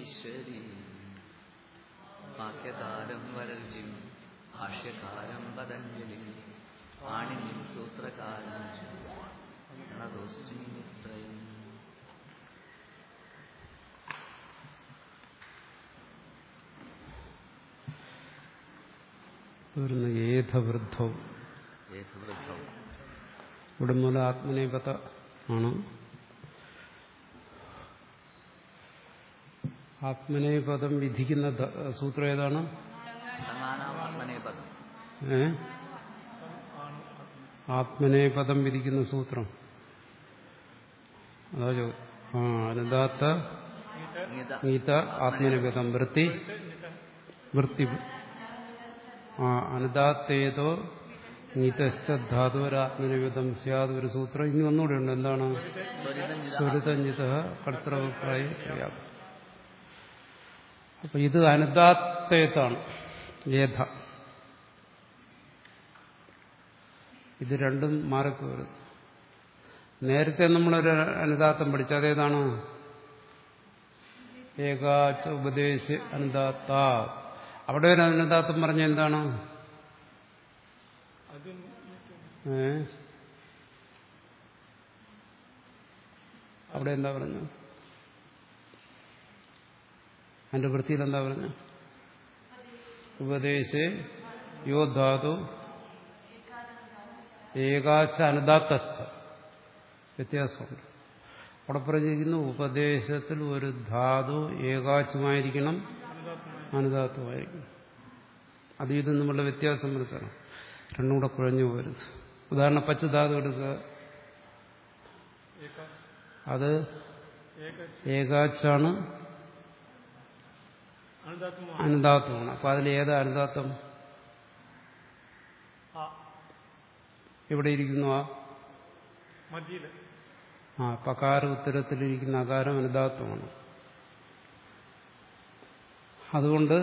ഈശ്വരി വാക്യകാരം വരർജിം ഭാഷ്യകാരം പതഞ്ജലി പാണിനിം സൂത്രകാരം പ്രണതോസ്മി മിത്രയും വരുന്ന ഏധവൃദ്ധവും ഏകവൃദ്ധം ഇവിടെ മൂലം ആത്മനേപത ആണ് ആത്മനേപദം വിധിക്കുന്ന ധ- സൂത്രം ഏതാണ് സമാനാം ആത്മനേപദം ഏ ആത്മനേപദം വിധിക്കുന്ന സൂത്രം അതാ ചോ ആ അനുദാത്ത ഗീത ഗീത ആത്മനിപദം വൃത്തി വൃത്തി ആ അനുദാത്തേതോ ഗീതശ്ച ധാതുവരാത്മനിപദം സ്യാദ് ഒരു സൂത്രം ഇനി ഒന്നുകൂടെ ഉണ്ട് എന്താണ് സ്വരിതം സ്വരിതഞ്ജിത കർത്തൃഭിപ്രായ ക്രിയാപദം അപ്പൊ ഇത് അനുദാത്തേതാണ് ഏധ ഇത് രണ്ടും മാറിപ്പോരുത് നേരത്തെ നമ്മളൊരു അനുദാത്തം പഠിച്ച അതേതാണ് ഏകാച്ച ഉപദേശ അനുദാത്ത അവിടെ ഒരു അനുദാത്തം പറഞ്ഞ എന്താണ് ഏ അവിടെ എന്താ പറഞ്ഞു അതിന്റെ വൃത്തിയിൽ എന്താ പറഞ്ഞു ഉപദേശേ യോദ്ധാതു ഏകാച്ച അനുദാത്തസ്ഥ വ്യത്യാസമുണ്ട് അവിടെ പറഞ്ഞിരിക്കുന്നു ഉപദേശത്തിൽ ഒരു ധാതു ഏകാച്ചമായിരിക്കണം അനുദാത്തമായിരിക്കണം അത് ഇത് നമ്മളുടെ വ്യത്യാസം മനസ്സിലാണ് രണ്ടും കൂടെ കുഴഞ്ഞു പോരുത് ഉദാഹരണം പച്ചധാതു എടുക്കുക അത് ഏകാച്ചാണ് അനുദാത്തമാണ് അപ്പൊ അതിൽ ഏതാ അനുദാത്തം എവിടെ ഇരിക്കുന്നു ആ മധ്യയില് ആ പകാര ഉത്തരത്തിലിരിക്കുന്ന അകാരം അനുദാത്തമാണ് അതുകൊണ്ട്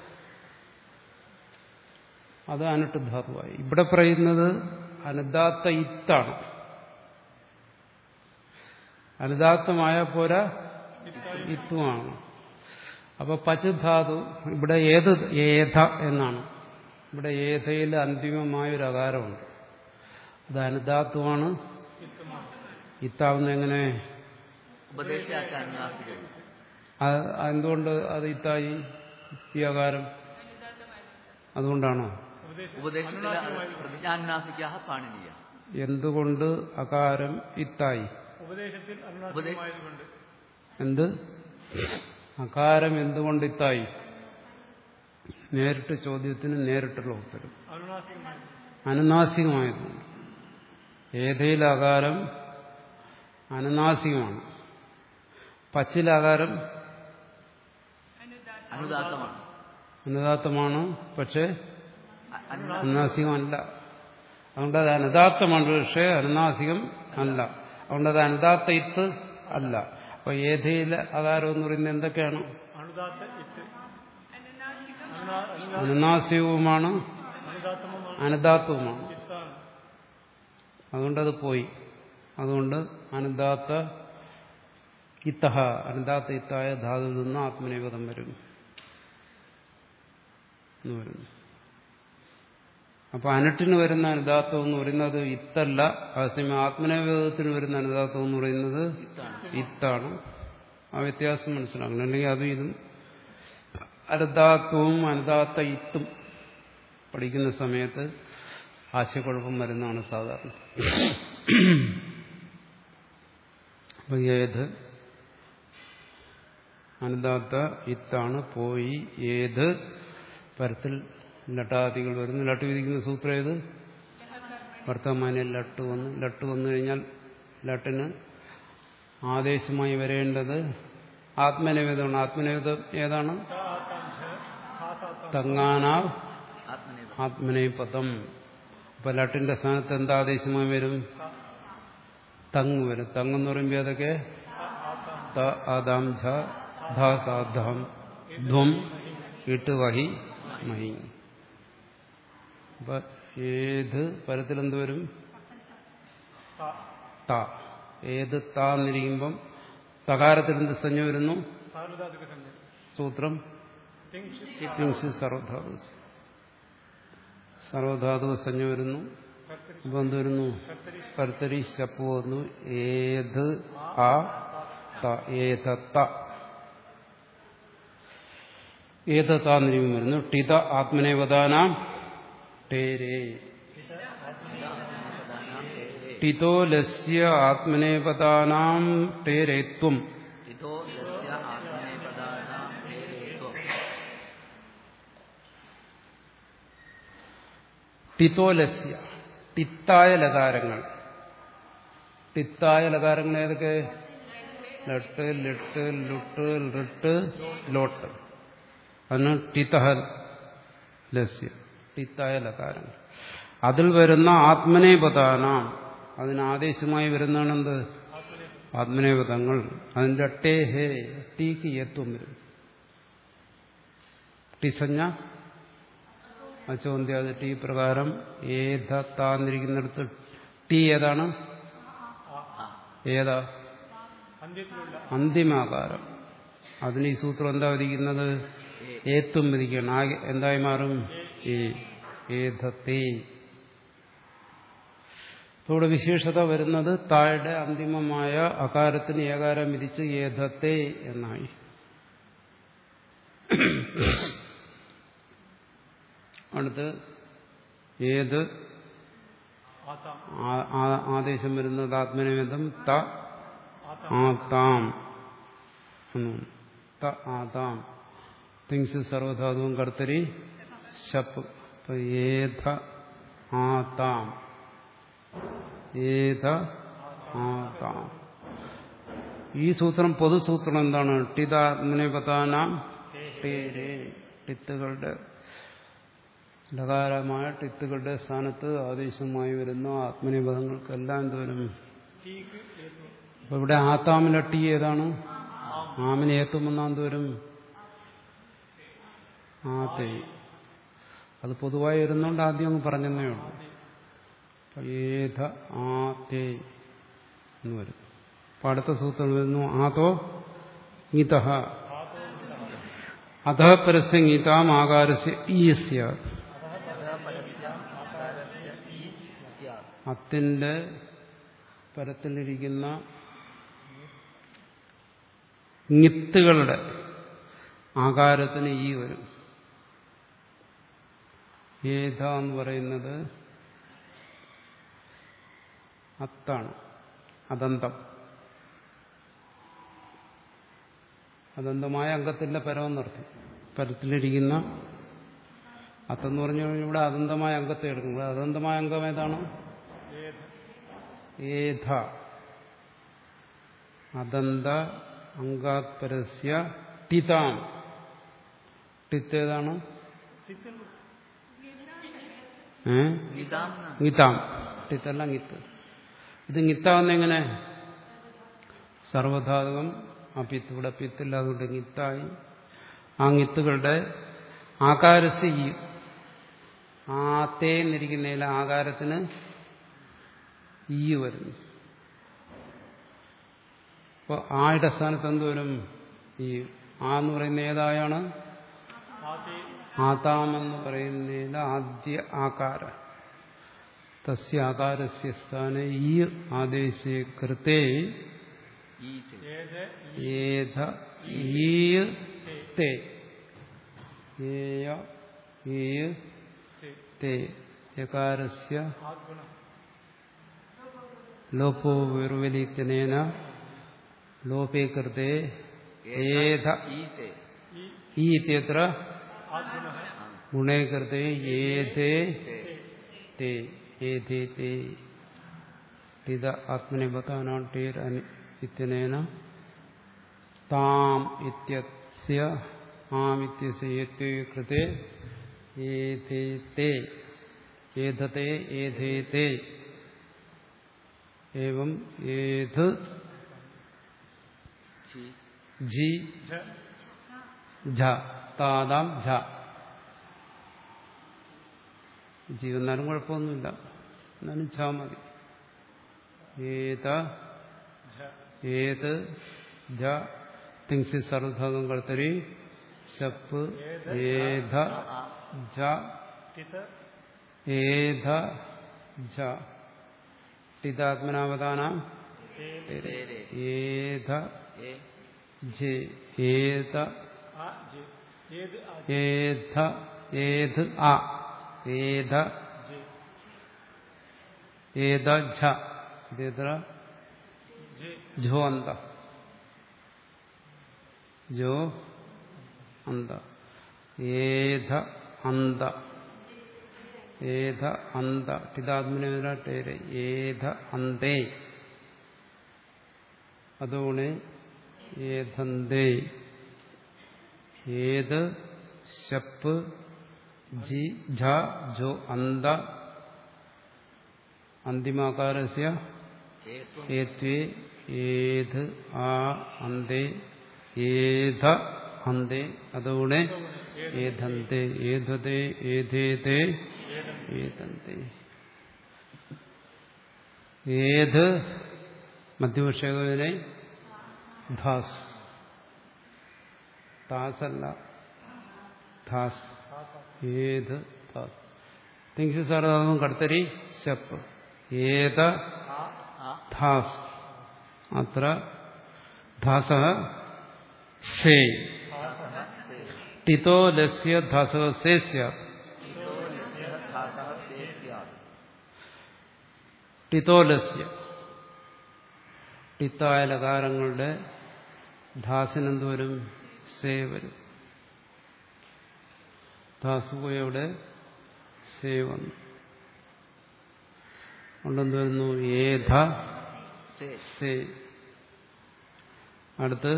അത് അനട്ട് ധാതുവായി ഇവിടെ പറയുന്നത് അനുദാത്ത ഇത്താണ് അനുദാത്തമായ പോരാ ഇത്തുമാണ് അപ്പൊ പച്ചുധാതു ഇവിടെ ഏത് ഏധ എന്നാണ് ഇവിടെ ഏധയിൽ അന്തിമമായ ഒരു അകാരമുണ്ട് അത് അനുദാത്വമാണ് ഇത്താവുന്ന എങ്ങനെ ഉപദേശിയാക്കാൻ നാസ്തികം അത് എന്തുകൊണ്ട് അത് ഇത്തായി ഈ അകാരം അതുകൊണ്ടാണോ ഉപദേശത്തിൽ പ്രതിജ്ഞാനാസിക്കാഹ പാണിനീയ എന്തുകൊണ്ട് അകാരം ഇത്തായി ഉപദേശത്തിൽ അരുണാചലമായതുകൊണ്ട് എന്ത് അകാരം എന്തുകൊണ്ട് ഇത്തായി നേരിട്ട് ചോദ്യത്തിന് നേരിട്ടുള്ള ഉത്തരം അരുണാചലമായത് അനുനാസികമായതുകൊണ്ട് ഏതയിൽ അകാരം അനുനാസികമാണ് പച്ചിലാകാരം അനുദാത്തമാണ് അനുദാത്തമാണ് പക്ഷേ അ- അനു- അനുനാസികമല്ല അതുകൊണ്ട് അത് അനുദാത്തമാണ് പക്ഷേ അനുനാസികം അല്ല അതുകൊണ്ട് അത് അനുദാത്ത ഇത്ത് അല്ല അപ്പൊ ഏതയിലെ അകാരം എന്ന് പറയുന്നത് എന്തൊക്കെയാണ് അണുദാത്ത ഇട്ട് അനുനാ- അനുനാ- അനുനാസികവുമാണ് അനുദാത്തമാണ് അനുദാത്തവുമാണ് ഇത്താണ് അതുകൊണ്ടത് പോയി അതുകൊണ്ട് അനുദാത്ത ഇത്തഹ അനുദാത്ത ഇത്തായ ധാതുവിൽ നിന്ന് ആത്മനിവേദം വരും എന്ന് വരുന്നു അപ്പൊ അനട്ടിന് വരുന്ന അനുദാത്തം എന്ന് പറയുന്നത് ഇത്തല്ല അതേസമയം ആത്മനിവേദത്തിന് വരുന്ന അനുദാത്തം എന്ന് പറയുന്നത് ഇത്താണ് ആ വ്യത്യാസം മനസ്സിലാക്കണം അല്ലെങ്കിൽ അതും ഇതും അനുദാത്തവും അനുദാത്ത ഇത്തും പഠിക്കുന്ന സമയത്ത് ആശയക്കുഴപ്പം വരുന്നതാണ് സാധാരണ അപ്പൊ ഏത് അനുദാത്ത ഇത്താണ് പോയി ഏത് പരത്തിൽ ലട്ടാദികൾ വരുന്നു ലട്ട് വിധിക്കുന്ന സൂത്രം ഏത് വർത്തമാനിൽ ലട്ട് വന്നു ലട്ട് വന്നു കഴിഞ്ഞാൽ ലട്ടിന് ആദേശമായി വരേണ്ടത് ആത്മനിവേദമാണ് ആത്മനിവേദം ഏതാണ് തങ്ങാനാ ആത്മനേപ ആത്മനേപദം അപ്പൊ ലട്ടിന്റെ സ്ഥാനത്ത് എന്താ ആദേശമായി വരും തങ് വരും തങ് എന്ന് പറയുമ്പോൾ ഏതൊക്കെ ത ആദാം ഝ ധ സാധാം ധ്വം ഇട്ട് വഹി മഹി അപ്പൊ ഏത് പരത്തിൽ എന്ത് വരും ത ഏത് ത എന്നിരിക്കുമ്പം തകാരത്തിൽ എന്ത് സഞ്ജ വരുന്നു സാർവധാതുക സംജ്ഞ സൂത്രം തിങ്സ് തിങ്സ് സർവധാതു സർവധാതു സഞ്ജ വരുന്നു കർത്തരി അപ്പൊ എന്ത് വരുന്നു കർത്തരി കർത്തരി ശപ്പ് വന്നു ഏത് ആ ത ഏത ത ഏതത്താന്നിരിക്കും വരുന്നു ടിത ആത്മനേവതാനാം ടേരേ ടിതോ ലസ്യ ആത്മനേപതാനാം ടേരേത്വം ഇതോ യസ്യ ആത്മനേപദാനാം ഹേരേത്വം ടിതോലസ്യ ടിത്തായ ലകാരങ്ങൾ ടിത്തായ ലകാരങ്ങൾ ഏതൊക്കെ ലട്ട് ലിട്ട് ലുട്ട് ലിട്ട് ലോട്ട് അതിന് ടിതഹ ലസ്യ ടിത്തായ ലകാരങ്ങൾ അതിൽ വരുന്ന ആത്മനേപതാനാം അതിന് ആദേശമായി വരുന്നതാണെന്ത് ആത്മനേപദങ്ങൾ അതിന്റെ ടേ ഹേ ടീക്ക് എത്തും വരും ടിസഞ്ഞ അച്ചോന്ത്യാത് ടി പ്രകാരം ഏതാന്നിരിക്കുന്നിടത്ത് ടി ഏതാണ് ഏതാ അന്ത്യത്തിലുള്ള അന്തിമാകാരം അതിന് ഈ സൂത്രം എന്താ വിധിക്കുന്നത് ഏത്തും വിധിക്കണം ആകെ എന്തായി മാറും ഏ ഏതത്തെ ഇപ്പൊ ഇവിടെ വിശേഷത വരുന്നത് താഴെ അന്തിമമായ അകാരത്തിന് ഏകാരം വിധിച്ച് ഏതത്തെ എന്നായി അടുത്ത് ഏത് ആത്താം ആ- ആ- ആദേശം വരുന്നത് ആത്മനിവേദം ത ആത്താം ആതാം എന്നും ത ആതാം തിങ്സ് സർവധാതുവും കർത്തരി ശപ്പ് അപ്പൊ ഏത ആതാം ഏത ആതാം ഈ സൂത്രം പൊതുസൂത്രം എന്താണ് ടിതാത്മനിപതാനാം ടേരേ ടിത്തുകളുടെ ലകാരമായ ടിത്തുകളുടെ സ്ഥാനത്ത് ആദേശമായി വരുന്ന ആത്മനിപദങ്ങൾക്കെല്ലാം എന്തോരും ടീക്ക് ഏത്തു അപ്പൊ ഇവിടെ ആത്താമിലെ ടി ഏതാണ് ആമിന് ഏത്തുമെന്നാ എന്തോരും ആത്തേ അത് പൊതുവായി വരുന്നോണ്ട് ആദ്യം അങ്ങ് പറഞ്ഞതേ ഉള്ളൂ അപ്പൊ ഏത ആത്തേ എന്ന് വരും അപ്പൊ അടുത്ത സൂത്രം വരുന്നു ആതോ ഗീതഃ അധ പരസ്യ ഗീതാം ആകാരസ്യ ഈ സ്യാത് അത്തിന്റെ പരത്തിലിരിക്കുന്ന ഞിത്തുകളുടെ ആകാരത്തിന് ഈ വരും ഏത എന്ന് പറയുന്നത് അത്താണ് അതന്തം അതന്തമായ അംഗത്തിന്റെ പരമെന്നർത്ഥം പരത്തിലിരിക്കുന്ന അത്തെന്ന് പറഞ്ഞു കഴിഞ്ഞാൽ ഇവിടെ അതന്തമായ അംഗത്തെ എടുക്കും ഇവിടെ അതന്തമായ അംഗം ഏതാണ് ഏധ അതന്ത അംഗാത്പരസ്യ ടിതാം ടിത്ത് ഏതാണ് തിത്തിൽ ഏ ഗീതാം ഗീതാം ടിത്തല്ല ഗിത്ത് ഇത് ഗിത്താവുന്ന എങ്ങനെ സർവധാതുകം ആ പിത്ത് ഇവിടെ പിത്തില്ല അതുകൊണ്ട് ഗിത്തായി ആ ഗിത്തുകളുടെ ആകാരസ് ഈ ആത്തേന്നിരിക്കുന്നതിലെ ആകാരത്തിന് ഈ വരുന്നു അപ്പോൾ ആയുടെ സ്ഥാനത്ത് എന്ത് വരും ഈ ആ എന്ന് പറയുന്ന ഏതായാണ് ആത്തേ ആതാമെന്ന് പറയുന്നതിൽ ആദ്യ ആകാര തസ്യ ആകാരസ്യ സ്ഥാന ഈ ആദേശേ കൃത്തേ ഈ ചെ- ഏത് ഏത ഈ തേ ഏയ ഈ തേ യകാരസ്യ ആത്മനം ലോപോ വിർവലിത്യനേന ലോപേ കൃതേ ഏത ഈ ചെ. ഈ ഈ ഇത്യത്ര ആത്മനഃ ഗുണേ കൃതേ ഏതേ ചെ. തേ ഏതേ തേ ഇത് ആത്മനിബത്താനാണ് ടേർ ഇത്യനേന താം ഇത്യസ്യ ആം ഇത്യസ്യ ഏത്യേ കൃതേ ഏതേ തേ ഏധത്തെ ഏധേ തേ एवं ഏത് ചി. ജി ഝ ഝ താതാം ഝ ജി വന്നാലും കുഴപ്പമൊന്നുമില്ല എന്നാലും ഝ മതി ഏത ഝ ഏത് ജ തിങ്സി സർവധാതും കർത്തരി ശപ്പ് ഏധ ജ टित ഏധ ജ ടിതാത്മനാവതാനാം तेरे तेरे ഏധ ए ജെ ഏത आ जे येद आ ഏധ ഏത് ആ ഏധ जे ഏത ഝ ഇതെത്ര जे ജോ അന്ത ജോ അന്ത ഏധ അന്ത ഏധ അന്ത ടിതാത്മനേര ഏധ അന്തേ അതോണ് ഏധന്തേ ഏത് ശപ്പ് ജി ഝ ജോ അന്ത അന്തിമാകാരസ്യ एतु ഏത്വേ ഏത് ആ അന്തേ ഏധ അന്തേ അതോടെ ഏധന്തേ ഏധതേ ഏധേതേ ഏതന്തേ ഏത് മധ്യപക്ഷകനെ ധാസ് താസല്ല ധാസ് ഏത് ധാസ് തിങ്സ് സാറതാകും കടത്തരി ശപ്പ് ഏത आ ധാസ് അത്ര ധാസ സേ ടിതോ ലസ്യ ധാസ സേ സ്യാത് धातः से स्यात् ടിതോ ലസ്യ ടിത്തായ ലകാരങ്ങളുടെ ധാസിനെന്ത് വരും സേ വരും ധാസ് പോയവിടെ സേ വന്നു കൊണ്ടെന്ത് വരുന്നു ഏധ से സേ അടുത്ത്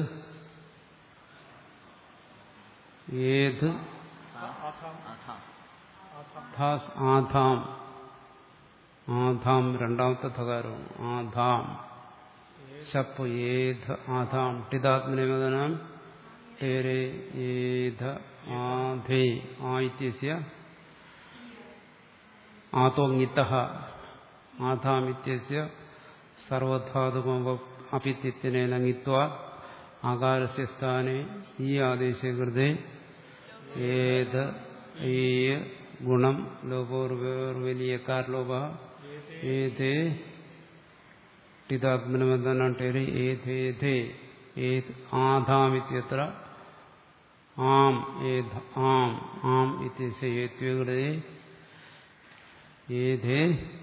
ഏത് आथाम अथा आथाम ധാസ് ആധാം ആധാം രണ്ടാമത്തെ ധകാരമാണ് ആധാം ശപ്പ് ഏധ ആധാം ടിതാത്മനിവേദനം ടേരെ ഏധ ആധേ ആ ഇത്യസ്യ ആതോങ്ങിത്ത ആധാം ഇത്യസ്യ സർവധാതുമ അപിത്യത്തിനേന ങ്ങിത്വ ആകാരസ്യ സ്ഥാനെ ഈ ആദേശേ കൃതേ ഏത് ഈ ഗുണം ലോപോർവേർവലിയക്കാർ ലോപ ഏതേ ടിതാത്മനബന്ധനാട്ടേര് ഏതേധേ ഏത് ആധാമിത്യത്ര ആം ഏത് ആം ആം ഇത്യസ്യ ഏത്വകൃതേ ഏധേ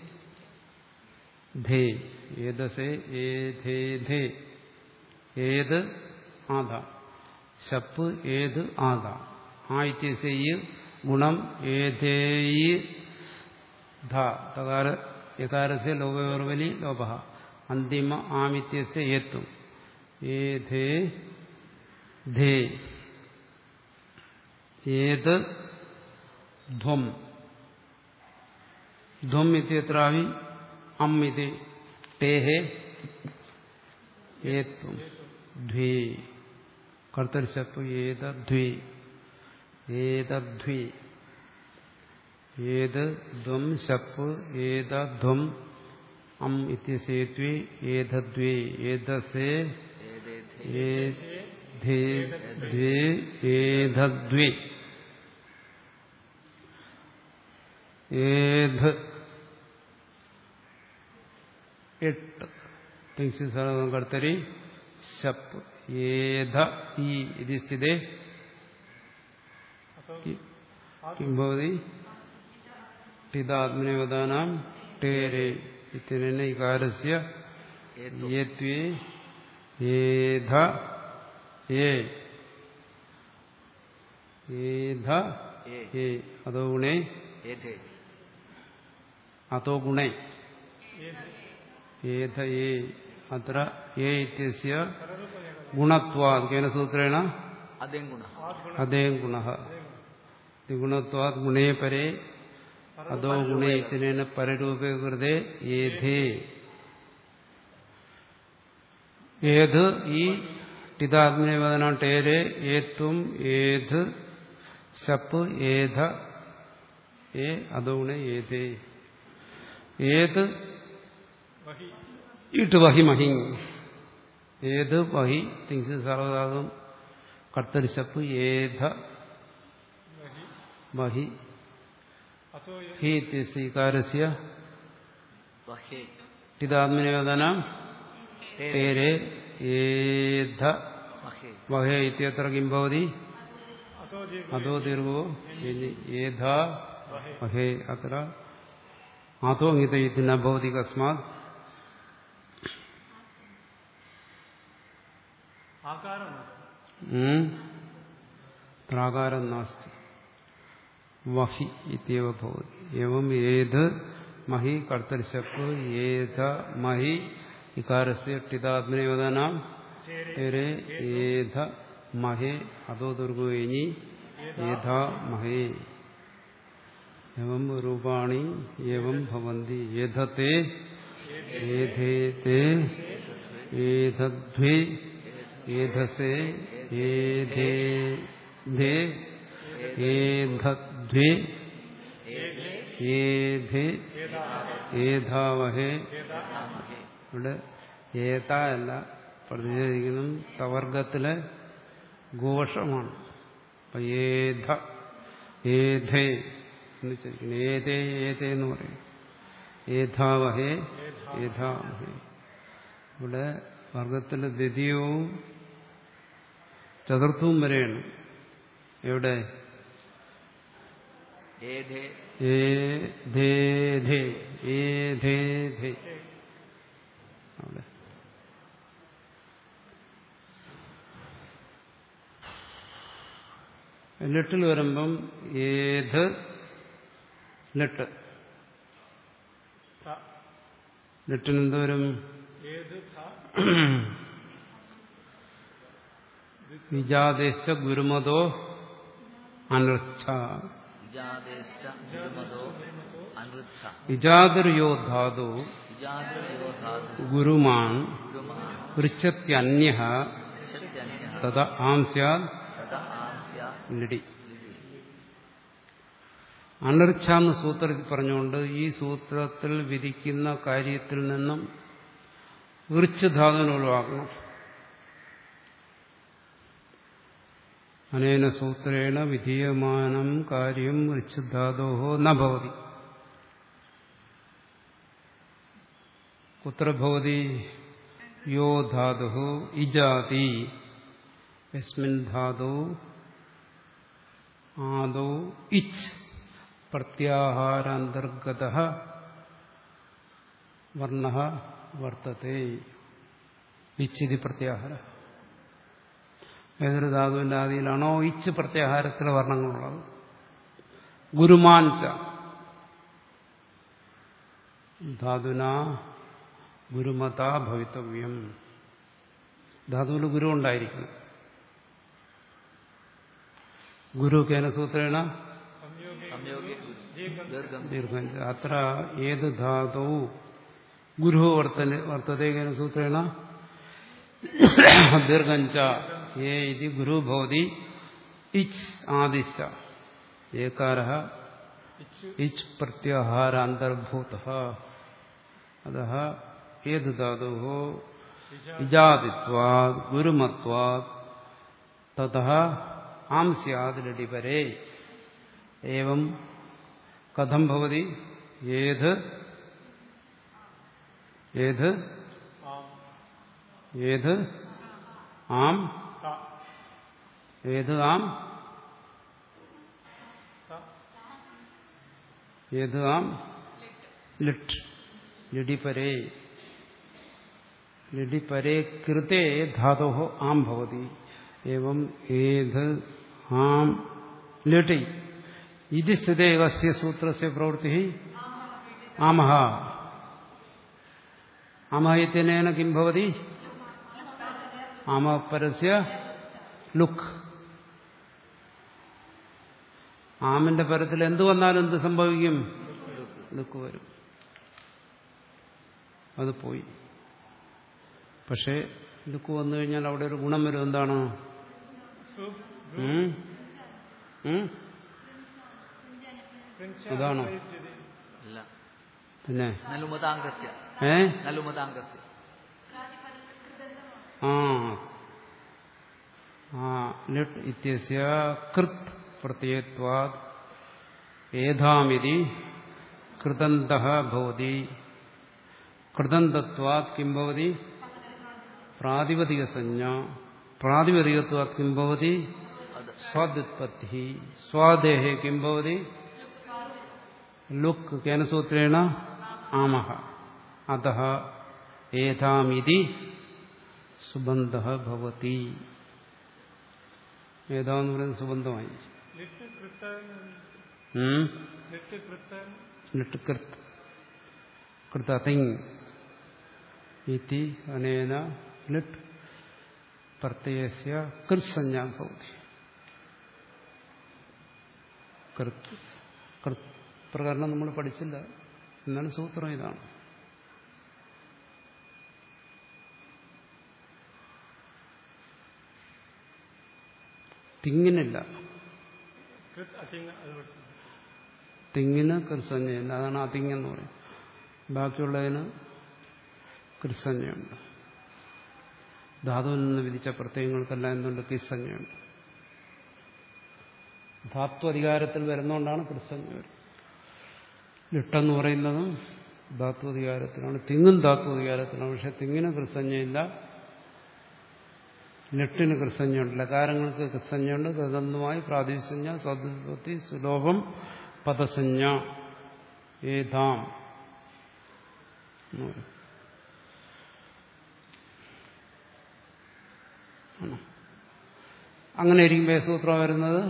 ധേ ഏതസേ ഏധേധേ ഏത് ആധാ ശപ്പ് ഏത് ആധാ ആ ഇത്യസ്യ ഗുണം ഏധേയി ധ തകാര യകാരസ്യ ലോകയോർവലി ലോപ അന്തിമ ആമിത്യസ്യ ഏത്വം ഏധേ ധേ ഏത് ധ്വം ധ്വം ഇത്യത്രാവി അം ഇത് ടേഹേ ഏത്വം ദ്വേ കർത്തരിശപ്പ് ഏതദ്വേ ഏതദ്വേ ഏത് ധ്വം ശപ്പ് ഏതധ്വം അം ഇത്യസേത്വേ ഏതദ്വേ ഏതസേ एदेथे ഏധേ ഏതദ്വേ ഏത് എട്ട് തിങ്സ് സർവം കർത്തരി ശപ്പ് ഏധ ഈ ഇത് സ്ഥിതേ കിം ഭവതി ടിതാത്മനിവദാനാം ടേരെ ഇത്യനേന ഇകാരസ്യ एतु യേത്വേ ഏധ ഏ ഏധ ए ഏ അതോ ഗുണേ एधे അതോ ഗുണേ ഏധ ഏ അത്ര ഏ ഇത്യസ്യ ഗുണത്വാത് കേന സൂത്രേണ अदेङ्गुणः അതേ ഗുണ ഗുണത്വാത് ഗുണേ പരേ അതോ ഗുണേ ഇത്തിനേന പരരൂപേ കൃതേ ഏധേ ഏത് ഈ ടിതാത്മനിവേദന ടേരെ ഏത്വം ഏത് ശപ്പ് ഏധ ഏ അതോ ഗുണേ ഏതേ ഏത് वही ഇട്ട് വഹി മഹി ഏത് വഹി തിങ്സ് സർവധാതും കർത്തരിശപ്പ് ഏധ वही മഹി अतो य- ഹി ഇത്യസ്യകാരസ്യ വഹേ ഇതാത്മനിവേദന തേരെ ഏധ വഹേ വഹേ ഇത്യത്ര കിം ഭവതി अतो दीर्घ അതോ ദീർഘോ ഇനി ഏധ वहे വഹേ അത്ര ആതോ അങ്ങിത ഇതി ന ഭവതി കസ്മാത് आकारं ഉം. പ്രാകാരം നാസ്തി വഹി ഇത്യവ ഭവതി എവം ഏത് മഹി കർത്തരിശപ്പ് ഏത മഹി ഇകാരസ്യ ടിതാത്മനിവേദനാം तेरे एध महे अधो दुर्गोयिनी एधा महे एवं रूपाणि एवं भवन्ति एधते एधेते एधद्वे एधसे एधे धे एधद्वे ഏധേ ഏധാവഹേ ഇവിടെ ഏത അല്ല പ്രതിനിധീകരിക്കണം തവർഗത്തിലെ ഘോഷമാണ് അപ്പൊ ഏധ ഏധേ എന്ന് വെച്ചിരിക്കുന്നു ഏതേ ഏതേ എന്ന് പറയും ഏധാവഹേ ഏധാവഹേ ഇവിടെ വർഗത്തിലെ ദ്വിതീയവും ചതുർത്ഥവും വരെയാണ് എവിടെ ഏധേ ഏധേധേ ഏധേധേ അവിടെ ലെട്ടിൽ വരുമ്പം ഏത് ലെട്ട് था ലെട്ടിന് എന്തോരും एद था വിജാദേശ ഗുരുമതോ അനർച്ഛ ഇജാദേശ ഗുരുമതോ അനൃച്ഛ വിജാതിർയോ ധാതു ഇജാദ്രയോധാതു ഗുരുമാൻ ഗുരുമാ പൃച്ഛത്യന്യ ശക്ത്യന്യ തഥ ആം സ്യാത് തഥ ആംസ്യ ലിടി അനർച്ഛ എന്ന സൂത്രത്തിൽ പറഞ്ഞുകൊണ്ട് ഈ സൂത്രത്തിൽ വിധിക്കുന്ന കാര്യത്തിൽ നിന്നും വൃച്ഛധാതുവിനെ ഒഴിവാക്കണം അനേന സൂത്രേണ വിധീയമാനം കാര്യം വൃച്ഛധാതോ നഭവതി കുത്ര ഭവതി യോ ധാതു ഇജാതി യസ്മിൻ ധാതു ആദോ ഇച്ച് പ്രത്യാഹാരാന്തർഗത വർണ്ണ വർത്തത്തെ ഇച്ചിതി പ്രത്യാഹാര ഏതൊരു ധാതുവിന്റെ ആദിയിലാണോ ഇച്ച് പ്രത്യാഹാരത്തിലെ വർണ്ണങ്ങളുള്ളത് ഗുരുമാൻച ധാതുന ഗുരുമത ഭവിതവ്യം ധാതുവിൽ ഗുരു ഉണ്ടായിരിക്കണം ഗുരു കേനസൂത്രേണ സംയോഗേ ദീർഘം ദീർഘം അത്ര ഏത് ധാതു ഗുരു വർത്തന വർത്തത്തെ കേനസൂത്രേണ ദീർഘം ച ഏ ഇതി ഗുരു ഭവതി ഇച്ച് ആദിശ ഏകാര ഇച്ച് പ്രത്യാഹാരാന്തർഭൂത അത ഏത് ധാതു ഇജാതിത്വാത് ഗുരുമത്വാത് തത ആം സ്യാത് ലടിപരേ ഏവം കഥം ഭവതി ഏത് ഏത് आम ഏത് ആം था ഏത് ആം था ഏത് ആം ലിട്ട് ലിഡിപരേ ലിഡിപരേ കൃതേ ധാതോ ആം ഭവതി एवं ഏത് ആം ലിട്ടി ഇതി സ്ഥിതേ കസ്യ സൂത്രസ്യ പ്രവൃത്തി ആമഹ ആമഹ ഇത്യനേന കിം ഭവതി ആമപരസ്യ ലുക്ക് ആമിന്റെ പരത്തിൽ എന്ത് വന്നാലും എന്ത് സംഭവിക്കും ലുക്ക് വരും അത് പോയി പക്ഷേ ലുക്ക് വന്നു കഴിഞ്ഞാൽ അവിടെ ഒരു ഗുണം വരും എന്താണ് सुख ഉം? ഉം? पृंच അതാണോ അല്ല പിന്നെ നലുമതാംഗസ്യ ഏ നലുമതാംഗസ്യ ആ ആ ലിട്ട് ഇത്യസ്യ കൃത് പ്രത്യയത്വാത് ഏതാമിതി കൃതന്ത ഭവതി കൃതന്തത്വാത് കിം ഭവതി പ്രാതിപതികസഞ്ജ പ്രാതിപതികത്വാത് കിം ഭവതി സ്വാദുത്പത്തി സ്വാദേഹേ കിം ഭവതി ലുക്ക് കേന സൂത്രേണ ആമഹ അത ഏതാമിതി സുബന്ധ ഭവതി ഏതാന്ന് പറയുന്നത് സുബന്ധമായി ലിറ്റ് കൃത്ത ഉം? ലിറ്റ് കൃത്ത ലിട്ട് കൃത് കൃതതിങ് ഇതി അനേന ലിട്ട് പ്രത്യയസ്യ കൃത്സഞ്ജാ ഭവതി കൃത് കൃത് പ്രകരണം നമ്മൾ പഠിച്ചില്ല എന്നാണ് സൂത്രം ഇതാണ് തിങ്ങിനില്ല കൃത് അത്തിങ് അത് പഠിച്ചു തിങ്ങിന് കൃസഞ്ജയില്ല അതാണ് അതിങ്ങെന്ന് പറയും ബാക്കിയുള്ളതിന് കൃസഞ്ജയുണ്ട് ധാതുവിൽ നിന്ന് വിധിച്ച പ്രത്യയങ്ങൾക്കെല്ലാം എന്തുണ്ട് കിസഞ്ജയുണ്ട് ധാത്വ അധികാരത്തിൽ വരുന്നതുകൊണ്ടാണ് കൃസഞ്ജ വരുന്നത് ലിട്ടെന്ന് പറയുന്നതും ധാത്വ അധികാരത്തിലാണ് തിങ്ങും ധാത്വ അധികാരത്തിലാണ് പക്ഷെ തിങ്ങിന് കൃസഞ്ജയില്ല ലിട്ടിന് കൃസഞ്ജയുണ്ട് ലകാരങ്ങൾക്ക് കൃസഞ്ജയുണ്ട് തദന്തമായി പ്രാതിസഞ്ജ സദുപത്തി സുലോഭം പദസഞ്ജ ഏതാം എന്ന് പറയും. ആണോ? അങ്ങനെ ഇരിക്കുമ്പോൾ സൂത്രം വരുന്നത്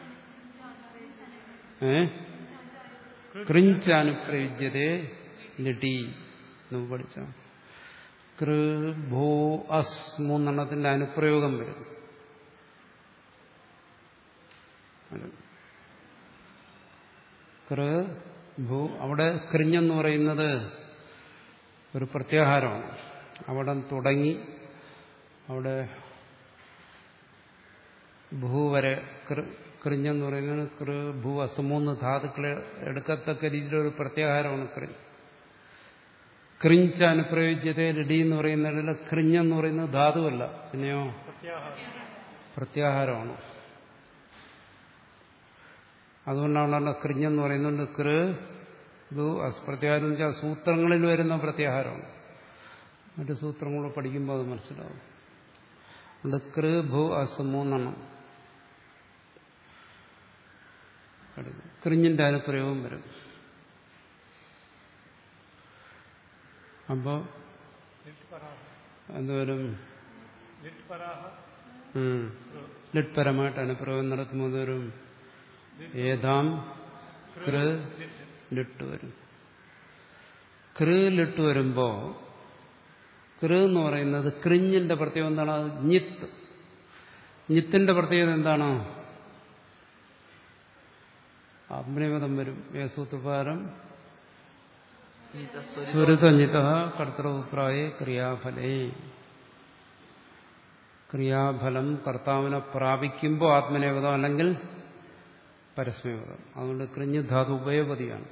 ഏ കൃഞ്ചാനുപ്രയുജ്യതേ ലിടി എന്ന് പഠിച്ച കൃ ഭൂ അസ് മൂന്നെണ്ണത്തിന്റെ അനുപ്രയോഗം വരും വരും. കൃ ഭൂ അവിടെ കൃഞ്ഞെന്ന് പറയുന്നത് ഒരു പ്രത്യാഹാരമാണ് അവിടെ തുടങ്ങി അവിടെ ഭൂ വരെ കൃ- കൃഞ്ഞെന്ന് പറയുന്നത് കൃ ഭൂ അസ് മൂന്ന് ധാതുക്കളെ എടുക്കത്തക്ക രീതിയിലൊരു പ്രത്യാഹാരമാണ് കൃ ക്രിഞ്ച് അനുപ്രയോജ്യത ലഡി എന്ന് പറയുന്നതിൽ ക്രിഞ്ഞെന്ന് പറയുന്നത് ധാതുവല്ല പിന്നെയോ പ്രത്യാഹാരം പ്രത്യാഹാരമാണ് അതുകൊണ്ടാണല്ലോ ക്രിഞ്ഞെന്ന് പറയുന്നുണ്ട് കൃ ദു അസ് പ്രത്യാഹാരം എന്ന് വെച്ചാൽ സൂത്രങ്ങളിൽ വരുന്ന പ്രത്യാഹാരമാണ് മറ്റു സൂത്രങ്ങൾ പഠിക്കുമ്പോൾ അത് മനസ്സിലാവും അതുകൊണ്ട് കൃ ഭൂ അസ് മൂന്നെണ്ണം എടുക്കും. ക്രിഞ്ഞിന്റെ അനുപ്രയോഗം വരും അപ്പോ ലിറ്റ് പരാഹ എന്തുവരും ലിറ്റ് പരാഹ ഉം. ലിട്പരമായിട്ട് അനുപ്രയോഗം നടത്തുമ്പോൾ വരും ഏതാം കൃ ലിട്ട് വരും കൃ ലിട്ട് വരുമ്പോ കൃ എന്ന് പറയുന്നത് കൃഞ്ഞിന്റെ പ്രത്യേകം എന്താണ് അത് ഞിത്ത് ഞിത്തിന്റെ പ്രത്യേകത എന്താണ് ആത്മനിപദം വരും യേസൂത്രപ്രകാരം സ്വരുതഞ്ഞിത കർത്തൃപ്രായ ക്രിയാഫലേ ക്രിയാഫലം കർത്താവിനെ പ്രാപിക്കുമ്പോൾ ആത്മനേപദം അല്ലെങ്കിൽ പരസ്മേപദം അതുകൊണ്ട് കൃഞ്ഞധാതു ഉഭയപതിയാണ്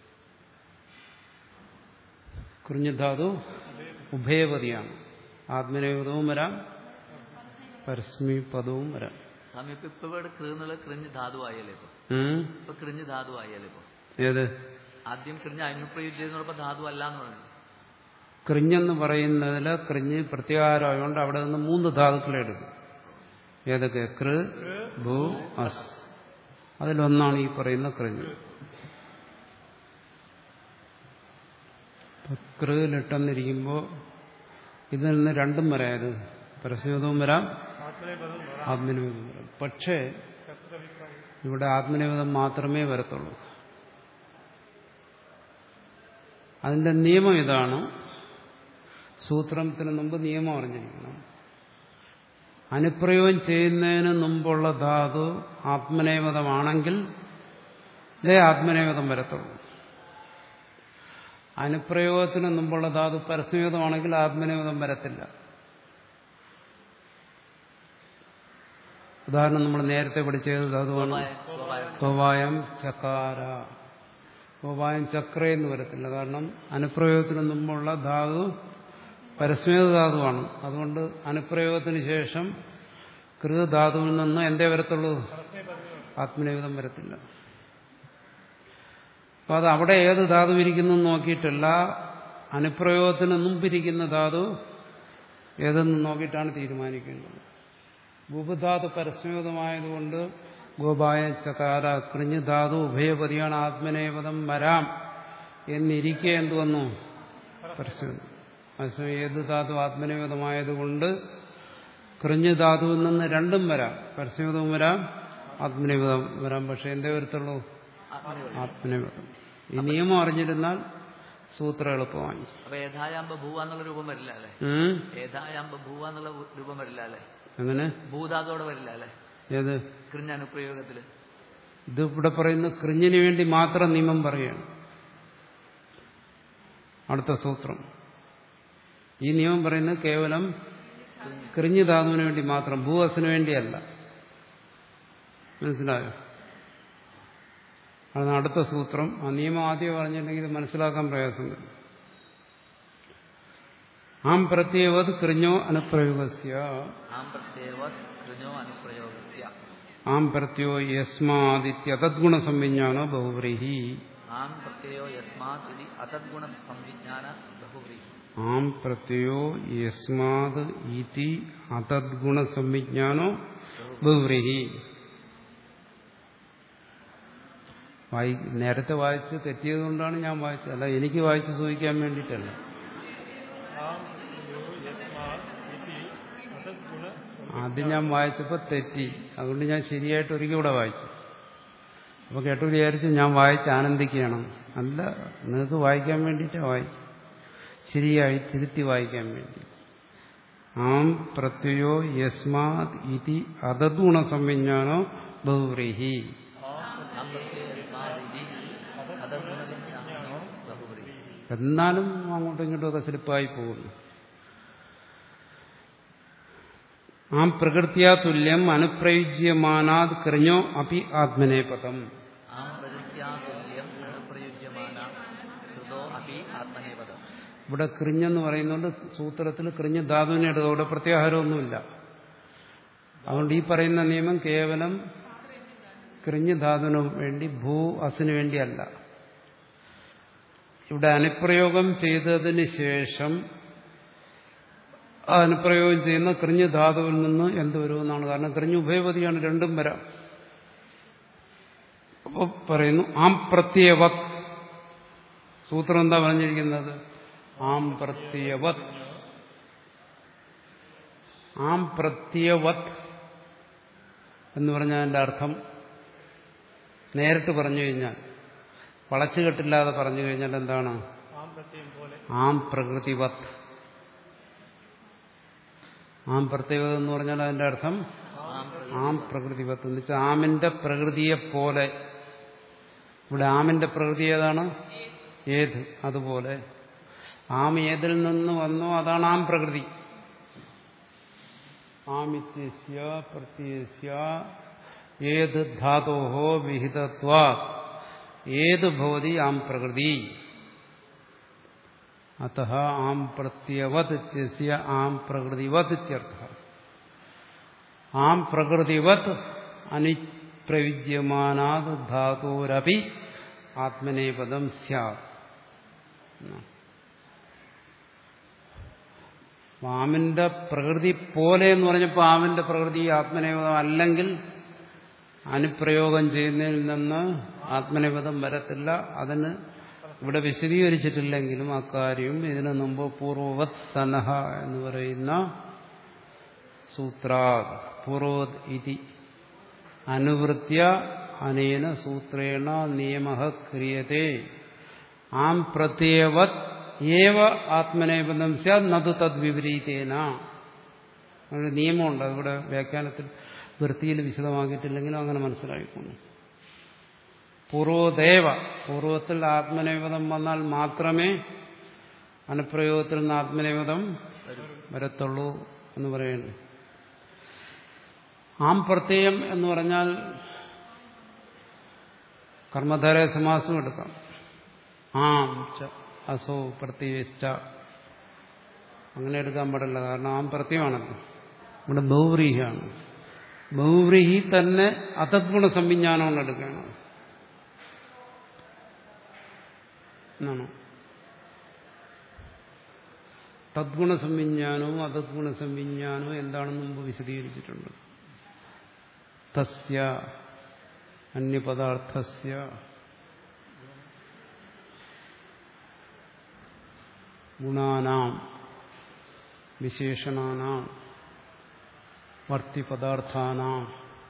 കൃഞ്ഞധാതു ഉഭയപതിയാണ് ആത്മനേപദവും വരാം പരസ്മി പദവും വരാം സ്വാമി ഇപ്പൊ ഇപ്പൊ ഇവിടെ കൃ എന്നുള്ള കൃഞ്ഞ് ധാതു ആയല്ലേ ഇപ്പൊ ഉം? ഇപ്പൊ കൃഞ്ഞ് ധാതു ആയല്ലേ ഇപ്പൊ ഏത് ആദ്യം കൃഞ്ഞ് അനുപ്രയുജ്യം എന്ന് പറഞ്ഞപ്പോ ധാതു അല്ല എന്ന് പറഞ്ഞു കൃഞ്ഞെന്ന് പറയുന്നതിൽ കൃഞ്ഞ് പ്രത്യാഹാരമായതുകൊണ്ട് അവിടെ നിന്ന് മൂന്ന് ധാതുക്കളെ എടുക്കും ഏതൊക്കെ കൃ ഭൂ അസ് അതിലൊന്നാണ് ഈ പറയുന്ന കൃഞ്ഞ് ഇപ്പൊ കൃ ലിട്ടെന്നിരിക്കുമ്പോൾ ഇതിൽ നിന്ന് രണ്ടും വരായത് പരസ്യതവും വരാം ആത്മനേപദം വരാം ആത്മനിവേദം വരാം പക്ഷേ കർത്തവിപ്രായം ഇവിടെ ആത്മനിവേദം മാത്രമേ വരത്തുള്ളൂ അതിന്റെ നിയമം ഇതാണ് സൂത്രത്തിന് മുമ്പ് നിയമം അറിഞ്ഞിരിക്കണം അനുപ്രയോഗം ചെയ്യുന്നതിന് മുമ്പുള്ള ധാതു ആത്മനേപദമാണെങ്കിൽ ഇതേ ആത്മനേപദം വരത്തുള്ളൂ അനുപ്രയോഗത്തിന് മുമ്പുള്ള ധാതു പരസ്മേപദമാണെങ്കിൽ ആത്മനേപദം വരത്തില്ല ഉദാഹരണം നമ്മൾ നേരത്തെ പഠിച്ചത് ധാതുവാണ് ത്വവായം ചക്കാര ത്വവായം ചക്ര എന്ന് വരത്തില്ല കാരണം അനുപ്രയോഗത്തിന് മുമ്പുള്ള ധാതു പരസ്മേത ധാതുവാണ് അതുകൊണ്ട് അനുപ്രയോഗത്തിന് ശേഷം കൃ ധാതുവിൽ നിന്ന് എന്തേ വരത്തുള്ളൂ ആത്മനിവേദം വരത്തില്ല അപ്പൊ അത് അവിടെ ഏത് ധാതു ഇരിക്കുന്നു എന്ന് നോക്കിയിട്ടല്ല അനുപ്രയോഗത്തിന് മുമ്പിരിക്കുന്ന ധാതു ഏതെന്ന് നോക്കിയിട്ടാണ് തീരുമാനിക്കേണ്ടത് ഉപധാതു പരസ്മേതമായതുകൊണ്ട് ഗോപായ ചകാര കൃഞ്ഞ് ധാതു ഉഭയപതിയാണ് ആത്മനേപദം വരാം എന്നിരിക്കെ എന്തു വന്നു പരസ്മേതം അതേസമയം ഏത് ധാതു ആത്മനേപദമായതുകൊണ്ട് കൃഞ്ഞ് ധാതുവിൽ നിന്ന് രണ്ടും വരാം പരസ്മേതവും വരാം ആത്മനേപദം വരാം പക്ഷെ എന്തേ വരത്തുള്ളൂ ആത്മനേപദം ഈ നിയമം അറിഞ്ഞിരുന്നാൽ സൂത്രം എളുപ്പമായി അപ്പൊ ഏതായാമ്പ ഭൂവ എന്നുള്ള രൂപം വരില്ല അല്ലെ ഉം? ഏതായാമ്പ ഭൂവ എന്നുള്ള രൂപം വരില്ല അല്ലെ അങ്ങനെ ഭൂധാതോടെ വരില്ല അല്ലെ ഏത് കൃഞ്ഞ അനുപ്രയോഗത്തില് ഇത് ഇവിടെ പറയുന്ന കൃഞ്ഞിന് വേണ്ടി മാത്രം നിയമം പറയുകയാണ് അടുത്ത സൂത്രം ഈ നിയമം പറയുന്നത് കേവലം കൃഞ്ഞ് ധാതുവിന് വേണ്ടി മാത്രം ഭൂവസിന് വേണ്ടിയല്ല മനസ്സിലായോ അതാണ് അടുത്ത സൂത്രം ആ നിയമം ആദ്യം പറഞ്ഞിട്ടുണ്ടെങ്കിൽ ഇത് മനസ്സിലാക്കാൻ പ്രയാസം വരും ആം പ്രത്യേകത് കൃഞ്ഞോ അനുപ്രയോഗസ്യ ആം പ്രത്യേക കൃഞ്ഞോ അനുപ്രയോഗസ്യ ആം പ്രത്യോ യസ്മാദിത്യതദ്ഗുണ സംവിജ്ഞാനോ ബഹുവ്രീഹി ആം പ്രത്യയോ യസ്മാത് ഇതി അതദ്ഗുണ സംവിജ്ഞാന ബഹുവ്രീ ആം പ്രത്യയോ യസ്മാത് ഇതി അതദ്ഗുണ സംവിജ്ഞാനോ ബഹുവ്രീഹി വായി നേരത്തെ വായിച്ച് തെറ്റിയത് കൊണ്ടാണ് ഞാൻ വായിച്ചത് അല്ല എനിക്ക് വായിച്ച് സൂഹിക്കാൻ വേണ്ടിയിട്ടല്ല ആം യോ യസ്മാ ഇതി അസദ്ഗുണ ആദ്യം ഞാൻ വായിച്ചപ്പോൾ തെറ്റി അതുകൊണ്ട് ഞാൻ ശരിയായിട്ട് ഒരിക്കൽ കൂടെ വായിച്ചു അപ്പോൾ കേട്ടു വിചാരിച്ച് ഞാൻ വായിച്ച് ആനന്ദിക്കുകയാണ് അല്ല നിങ്ങൾക്ക് വായിക്കാൻ വേണ്ടിയിട്ടാണ് വായിച്ചു ശരിയായി തിരുത്തി വായിക്കാൻ വേണ്ടി ആം പ്രത്യയോ യസ്മാത് ഇതി അതദ്ഗുണ സംവിജ്ഞാനോ ബഹുവ്രീഹി ആം പ്രത്യയോ യസ്മാത് ഇതി അതദ്ഗുണ സംവിജ്ഞാനോ ബഹുവ്രീ എന്നാലും അങ്ങോട്ടും ഇങ്ങോട്ടും ഒക്കെ സ്ലിപ്പായി പോകുന്നു ആം പ്രകൃത്യാ തുല്യം അനുപ്രയുജ്യമാനാത് കൃഞ്ഞോ അപി ആത്മനേപദം ആം പ്രകൃത്യാ തുല്യം അനുപ്രയുജ്യമാന കൃതോ അപി ആത്മനേപദം ഇവിടെ കൃഞ്ഞെന്ന് പറയുന്നുണ്ട് സൂത്രത്തിൽ കൃഞ്ഞ് ധാതുവിനെ എടുത്തു അവിടെ പ്രത്യാഹാരമൊന്നുമില്ല അതുകൊണ്ട് ഈ പറയുന്ന നിയമം കേവലം കൃഞ്ഞ് ധാതുവിന് വേണ്ടി ഭൂ അസിന് വേണ്ടിയല്ല ഇവിടെ അനുപ്രയോഗം ചെയ്തതിന് ശേഷം ആ അനുപ്രയോഗം ചെയ്യുന്ന കൃഞ്ഞ് ധാതുവിൽ നിന്ന് എന്ത് വരുമെന്നാണ് കാരണം കൃഞ്ഞ് ഉഭയപതിയാണ് രണ്ടും വരാം അപ്പോൾ പറയുന്നു ആം പ്രത്യവത് സൂത്രം എന്താ പറഞ്ഞിരിക്കുന്നത് ആം പ്രത്യവത് ആം പ്രത്യവത് എന്ന് പറഞ്ഞാൽ അതിന്റെ അർത്ഥം നേരിട്ട് പറഞ്ഞു കഴിഞ്ഞാൽ വളച്ചുകെട്ടില്ലാതെ പറഞ്ഞു കഴിഞ്ഞാൽ എന്താണ് ആം പ്രത്യം പോലെ ആം പ്രകൃതിവത് ആം പ്രത്യേകത എന്ന് പറഞ്ഞാൽ അതിന്റെ അർത്ഥം ആം പ്രകൃതി ആം പ്രകൃതിവത്ത് എന്ന് വെച്ചാൽ ആമിന്റെ പ്രകൃതിയെ പോലെ ഇവിടെ ആമിന്റെ പ്രകൃതി ഏതാണ് ഏത് അതുപോലെ ആം ഏതിൽ നിന്ന് വന്നോ അതാണ് ആം പ്രകൃതി ആമിത്യസ്യ പ്രത്യസ്യ ഏത് ധാതോഹോ വിഹിതത്വാ ഏത് ഭവതി ആം പ്രകൃതി അത ആം പ്രത്യവത് ഇത്യസ്യ ആം പ്രകൃതിവത് ഇത്യർത്ഥ ആം പ്രകൃതിവത് അനുപ്രയുജ്യമാനാത് ധാതോരപി ആത്മനേപദം സ്യാത് ആമിന്റെ പ്രകൃതി പോലെ എന്ന് പറഞ്ഞപ്പോൾ ആമിന്റെ പ്രകൃതി ആത്മനേപദം അല്ലെങ്കിൽ അനുപ്രയോഗം ചെയ്യുന്നതിൽ നിന്ന് ആത്മനേപദം വരത്തില്ല അതിന് ഇവിടെ വിശദീകരിച്ചിട്ടില്ലെങ്കിലും അക്കാര്യം ഇതിനു മുമ്പ് പൂർവവത് സനഹ എന്ന് പറയുന്ന സൂത്രാ പൂർവത് ഇതി അനുവൃത്യ അനേന സൂത്രേണ നിയമ ക്രിയത്തെ ആം പ്രത്യവത് ഏവ ആത്മനേപദം സ്യാത് നതു തദ് വിപരീതേന ഒരു നിയമമുണ്ട് അതിവിടെ വ്യാഖ്യാനത്തിൽ വൃത്തിയിൽ വിശദമാക്കിയിട്ടില്ലെങ്കിലും അങ്ങനെ മനസ്സിലായിക്കുന്നു പൂർവദേവ പൂർവത്തിൽ ആത്മനേപദം വന്നാൽ മാത്രമേ അനുപ്രയോഗത്തിൽ നിന്ന് ആത്മനേപദം വരത്തുള്ളൂ എന്ന് പറയുന്നു ആം പ്രത്യയം എന്ന് പറഞ്ഞാൽ കർമ്മധാര സമാസം എടുക്കാം ആം ച അസോ പ്രത്യയശ്ച അങ്ങനെ എടുക്കാൻ പാടില്ല കാരണം ആം പ്രത്യയമാണല്ലോ ഇവിടെ ബഹുവ്രീഹിയാണ് ബഹുവ്രീഹി തന്നെ അതദ്ഗുണ സംവിജ്ഞാനമാണ് എടുക്കണം എന്നാണ് തദ്ഗുണ സംവിജ്ഞാനവും അതദ്ഗുണ സംവിജ്ഞാനവും എന്താണെന്ന് മുമ്പ് വിശദീകരിച്ചിട്ടുണ്ട് തസ്യ അന്യപദാർത്ഥസ്യ ഗുണാനാം വിശേഷണാനാം വർത്തിപദാർത്ഥാനാം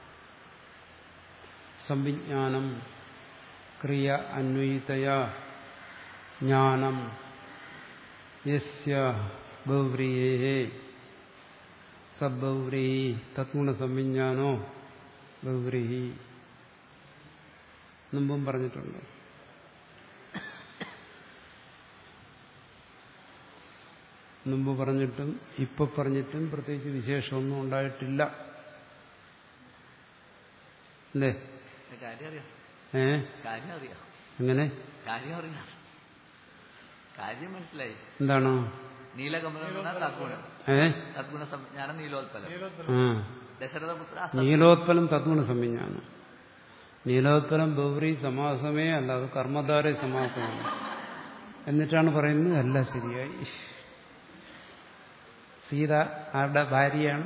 സംവിജ്ഞാനം ക്രിയ അന്വയിതയ ജ്ഞാനം യസ്യ ബഹുവ്രീയേ സദ്ബഹുവ്രീഹി തത്ഗുണസംവിജ്ഞാനോ ബഹുവ്രീഹി മുമ്പും പറഞ്ഞിട്ടുണ്ട് മുമ്പ് പറഞ്ഞിട്ടും ഇപ്പൊ പറഞ്ഞിട്ടും പ്രത്യേകിച്ച് വിശേഷമൊന്നും ഉണ്ടായിട്ടില്ല അല്ലേ കാര്യം അറിയാം ഏ കാര്യം അറിയാം എങ്ങനെ കാര്യം അറിയാം കാര്യം മനസ്സിലായി എന്താണ് നീലകമലം എന്ന് പറഞ്ഞാൽ തദ്ഗുണം ഏ തദ്ഗുണ സംജ്ഞാനം നീലോത്പലം ആ ദശരഥപുത്ര നീലോത്പലം തദ്ഗുണ സംവിജ്ഞാനം നീലോത്പലം ബൗറി സമാസമേ അല്ല അത് കർമ്മധാര സമാസമാണ് എന്നിട്ടാണ് പറയുന്നത് എല്ലാം ശരിയായി സീത ആരുടെ ഭാര്യയാണ്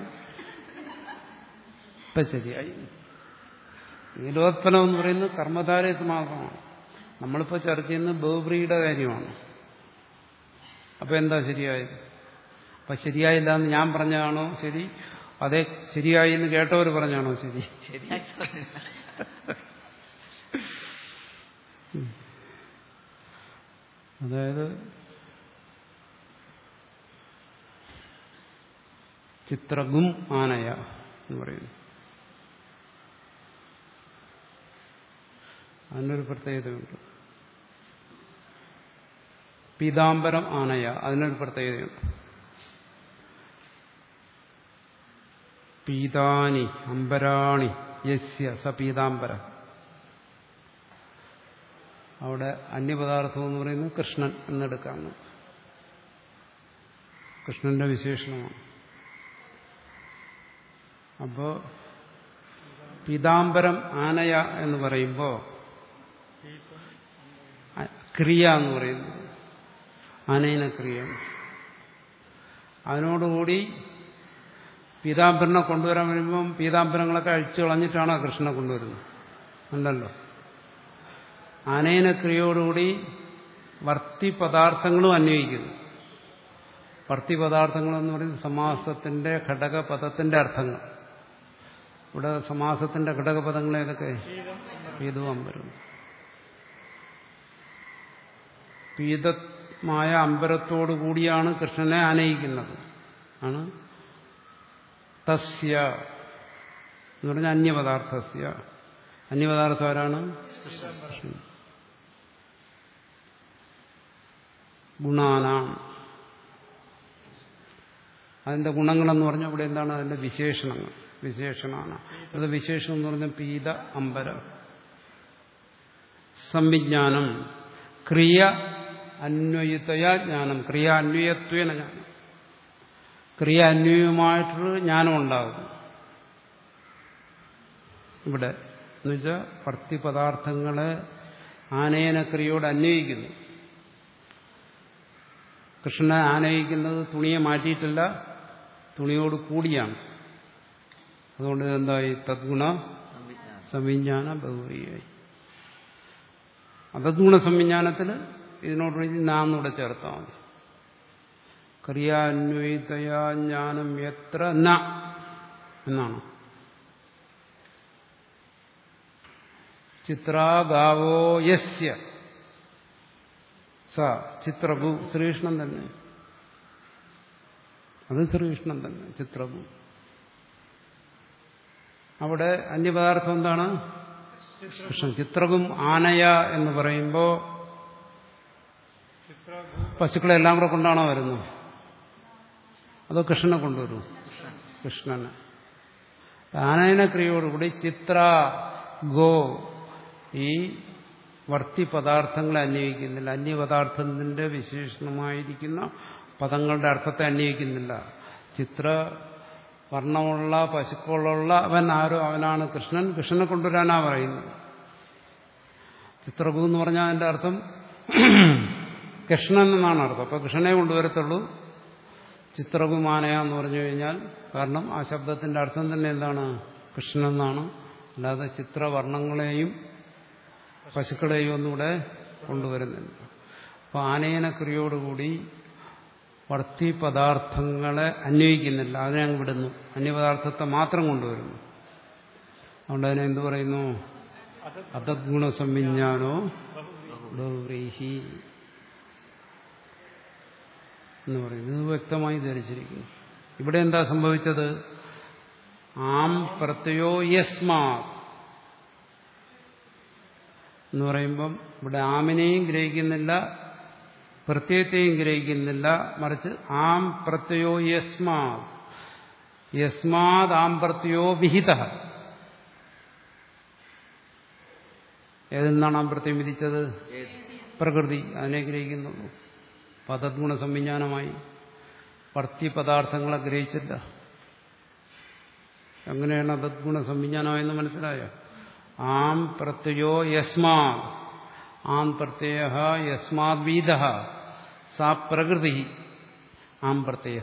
ഇപ്പൊ ശരിയായി നീലോത്പലം എന്ന് പറയുന്നത് കർമ്മധാര സമാസമാണ് നമ്മളിപ്പോ ചർച്ച ചെയ്യുന്നത് ബഹുബ്രിയുടെ കാര്യമാണ് അപ്പൊ എന്താ ശരിയായത് അപ്പൊ ശരിയായില്ല എന്ന് ഞാൻ പറഞ്ഞതാണോ ശരി അതെ ശരിയായി എന്ന് കേട്ടവർ പറഞ്ഞാണോ ശരി ശരിയാക്കി പറഞ്ഞു. അതായത് ചിത്രഗും ആനയ എന്ന് പറയുന്നു അതിനൊരു പ്രത്യേകതയുണ്ട് പീതാംബരം ആനയ അതിനൊരു പ്രത്യേകതയുണ്ട് പീതാനി അമ്പരാണി യസ്യ സ പീതാംബരം അവിടെ അന്യപദാർത്ഥം എന്ന് പറയുന്നത് കൃഷ്ണൻ എന്നെടുക്കാണ് കൃഷ്ണന്റെ വിശേഷണമാണ് അപ്പോ പീതാംബരം ആനയ എന്ന് പറയുമ്പോൾ ക്രിയ എന്ന് പറയുന്നത് ആനയന ക്രിയ അതിനോടുകൂടി പീതാംബരനെ കൊണ്ടുവരാൻ വരുമ്പം പീതാംബരങ്ങളൊക്കെ അഴിച്ചു കളഞ്ഞിട്ടാണ് കൃഷ്ണനെ കൊണ്ടുവരുന്നത് അല്ലല്ലോ ആനയന ക്രിയയോടുകൂടി വർത്തി പദാർത്ഥങ്ങളും അന്വയിക്കുന്നു വർത്തി പദാർത്ഥങ്ങൾ എന്ന് പറയുന്നത് സമാസത്തിന്റെ ഘടകപദത്തിന്റെ അർത്ഥങ്ങൾ ഇവിടെ സമാസത്തിന്റെ ഘടകപദങ്ങൾ ഏതൊക്കെ പീതവും അമ്പരവും പീതമായ അമ്പരത്തോടു കൂടിയാണ് കൃഷ്ണനെ ആനയിക്കുന്നത് ആണ് തസ്യ എന്ന് പറഞ്ഞാൽ അന്യപദാർത്ഥസ്യ അന്യപദാർത്ഥം ആരാണ് കൃഷ്ണൻ ഗുണാനാം അതിന്റെ ഗുണങ്ങളെന്ന് പറഞ്ഞാൽ ഇവിടെ എന്താണ് അതിന്റെ വിശേഷണങ്ങൾ വിശേഷണമാണ് അത് വിശേഷം എന്ന് പറഞ്ഞാൽ പീത അമ്പര സംവിജ്ഞാനം ക്രിയ അന്വയിതയാ ജ്ഞാനം ക്രിയ അന്വയത്വേന ജ്ഞാനം ക്രിയ അന്വയമായിട്ടൊരു ജ്ഞാനം ഉണ്ടാകും ഇവിടെ എന്നുവെച്ചാൽ ഭർത്തിപദാർത്ഥങ്ങളെ ആനയന ക്രിയയോട് അന്വയിക്കുന്നു കൃഷ്ണനെ ആനയിക്കുന്നത് തുണിയെ മാറ്റിയിട്ടില്ല തുണിയോട് കൂടിയാണ് അതുകൊണ്ട് എന്തായി തദ്ഗുണ സംവിജ്ഞാനം സംവിജ്ഞാന ബഹുവരിയായി അതദ്ഗുണ സംവിജ്ഞാനത്തിൽ ഇതിനോട് നാന്നൂടെ ചേർത്താൽ മതി ക്രിയാന്വയിതയാ ജ്ഞാനം എത്ര ന എന്നാണ് ചിത്രാഗാവോ യസ്യ സ ചിത്രഭു ശ്രീകൃഷ്ണൻ തന്നെ അത് ശ്രീകൃഷ്ണൻ തന്നെ ചിത്രഭു അവിടെ അന്യപദാർത്ഥം എന്താണ് കൃഷ്ണൻ ചിത്രകും ആനയ എന്ന് പറയുമ്പോൾ പശുക്കളെ എല്ലാം കൂടെ കൊണ്ടാണോ വരുന്നത് അതോ കൃഷ്ണനെ കൊണ്ടുവരും കൃഷ്ണനെ ആനയന ക്രിയയോടുകൂടി ചിത്ര ഗോ ഈ വർത്തി പദാർത്ഥങ്ങളെ അന്വയിക്കുന്നില്ല അന്യപദാർത്ഥത്തിന്റെ വിശേഷണമായിരിക്കുന്ന പദങ്ങളുടെ അർത്ഥത്തെ അന്വയിക്കുന്നില്ല ചിത്ര വർണ്ണമുള്ള പശുക്കളുള്ള അവൻ ആരോ അവനാണ് കൃഷ്ണൻ കൃഷ്ണനെ കൊണ്ടുവരാനാ പറയുന്നത് ചിത്രകു എന്ന് പറഞ്ഞാൽ അതിന്റെ അർത്ഥം കൃഷ്ണൻ എന്നാണ് അർത്ഥം അപ്പൊ കൃഷ്ണനെ കൊണ്ടുവരത്തുള്ളൂ ചിത്രകുമാനയ എന്ന് പറഞ്ഞു കഴിഞ്ഞാൽ കാരണം ആ ശബ്ദത്തിന്റെ അർത്ഥം തന്നെ എന്താണ് കൃഷ്ണൻ എന്നാണ് അല്ലാതെ ചിത്രവർണ്ണങ്ങളെയും പശുക്കളെയും ഒന്നും ഇവിടെ കൊണ്ടുവരുന്നില്ല അപ്പൊ ആനയന ക്രിയയോടുകൂടി വർത്തി പദാർത്ഥങ്ങളെ അന്വയിക്കുന്നില്ല അതിനെ അങ്ങ് വിടുന്നു അന്യപദാർത്ഥത്തെ മാത്രം കൊണ്ടുവരുന്നു അതുകൊണ്ട് അതിനെ എന്ത് പറയുന്നു അതദ്ഗുണ സംവിജ്ഞാനോ ബഹുവ്രീഹി എന്ന് പറയുന്നത് ഇത് വ്യക്തമായി ധരിച്ചിരിക്കുന്നു ഇവിടെ എന്താ സംഭവിച്ചത് ആം പ്രത്യയോ യസ്മാ എന്ന് പറയുമ്പം ഇവിടെ ആമിനെയും ഗ്രഹിക്കുന്നില്ല പ്രത്യയത്തെയും ഗ്രഹിക്കുന്നില്ല മറിച്ച് ആം പ്രത്യയോ യസ്മാ യസ്മാത് ആം പ്രത്യയോ വിഹിത ഏതിൽ നിന്നാണ് ആം പ്രത്യം വിധിച്ചത് ഏത് പ്രകൃതി അതിനെ ഗ്രഹിക്കുന്നുള്ളൂ പദഗുണ സംവിജ്ഞാനമായി വർത്തി പദാർത്ഥങ്ങളെ ഗ്രഹിച്ചില്ല എങ്ങനെയാണ് അതദ്ഗുണ സംവിജ്ഞാനമായെന്ന് മനസ്സിലായോ ആം പ്രത്യയോ യസ്മാ ആം പ്രത്യയ യസ്മാത് വീത സാ പ്രകൃതി ആം പ്രത്യയ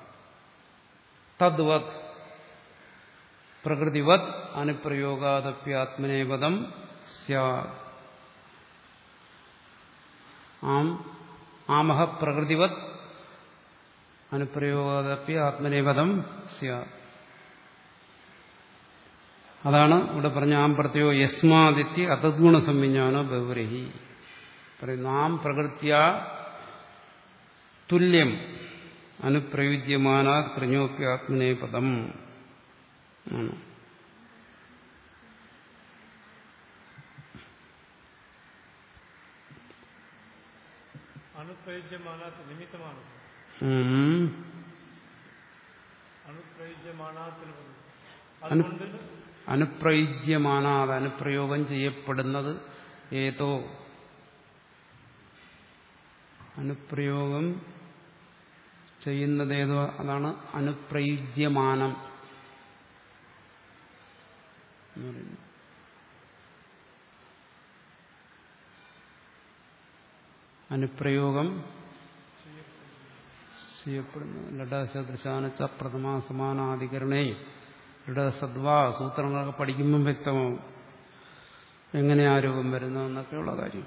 തദ്വത് പ്രകൃതിവത് അനുപ്രയോഗാദപ്യാത്മനേപദം സ്യാത് ആം ആമഹ പ്രകൃതിവത് അനുപ്രയോഗാദപ്യ ആത്മനേപദം സ്യാത് അതാണ് ഇവിടെ പറഞ്ഞ ആം പ്രത്യോ യസ്മാദിത്യ അതദ്ഗുണ സംവിജ്ഞാനോ ബഹുരഹി പറയുന്നു ആം പ്രകൃത്യ തുല്യം അനുപ്രയുജ്യമാനാ കൃഞ്ഞോപ്യാത്മനേപദം ആണ് അനുപ്രയുജ്യമാനാത്ത് നിമിത്തമാണ് ഉം. അനുപ്രയുജ്യമാനാത്തിന് പറഞ്ഞു അനു- അതുകൊണ്ട് അനുപ്രയുജ്യമാനാത് അനുപ്രയോഗം ചെയ്യപ്പെടുന്നത് ഏതോ അനുപ്രയോഗം ചെയ്യുന്നതേതോ അതാണ് അനുപ്രയുജ്യമാനം എന്ന് പറയുന്നത്. അനുപ്രയോഗം ചെയ്യപ്പെടുന്നു ലഡസദൃശാന ച പ്രഥമാ സമാനാധികരണേ ലഡസദ്വാ സൂത്രങ്ങളൊക്കെ പഠിക്കുമ്പം വ്യക്തമാവും എങ്ങനെ ആരോപം വരുന്നു എന്നൊക്കെയുള്ള കാര്യം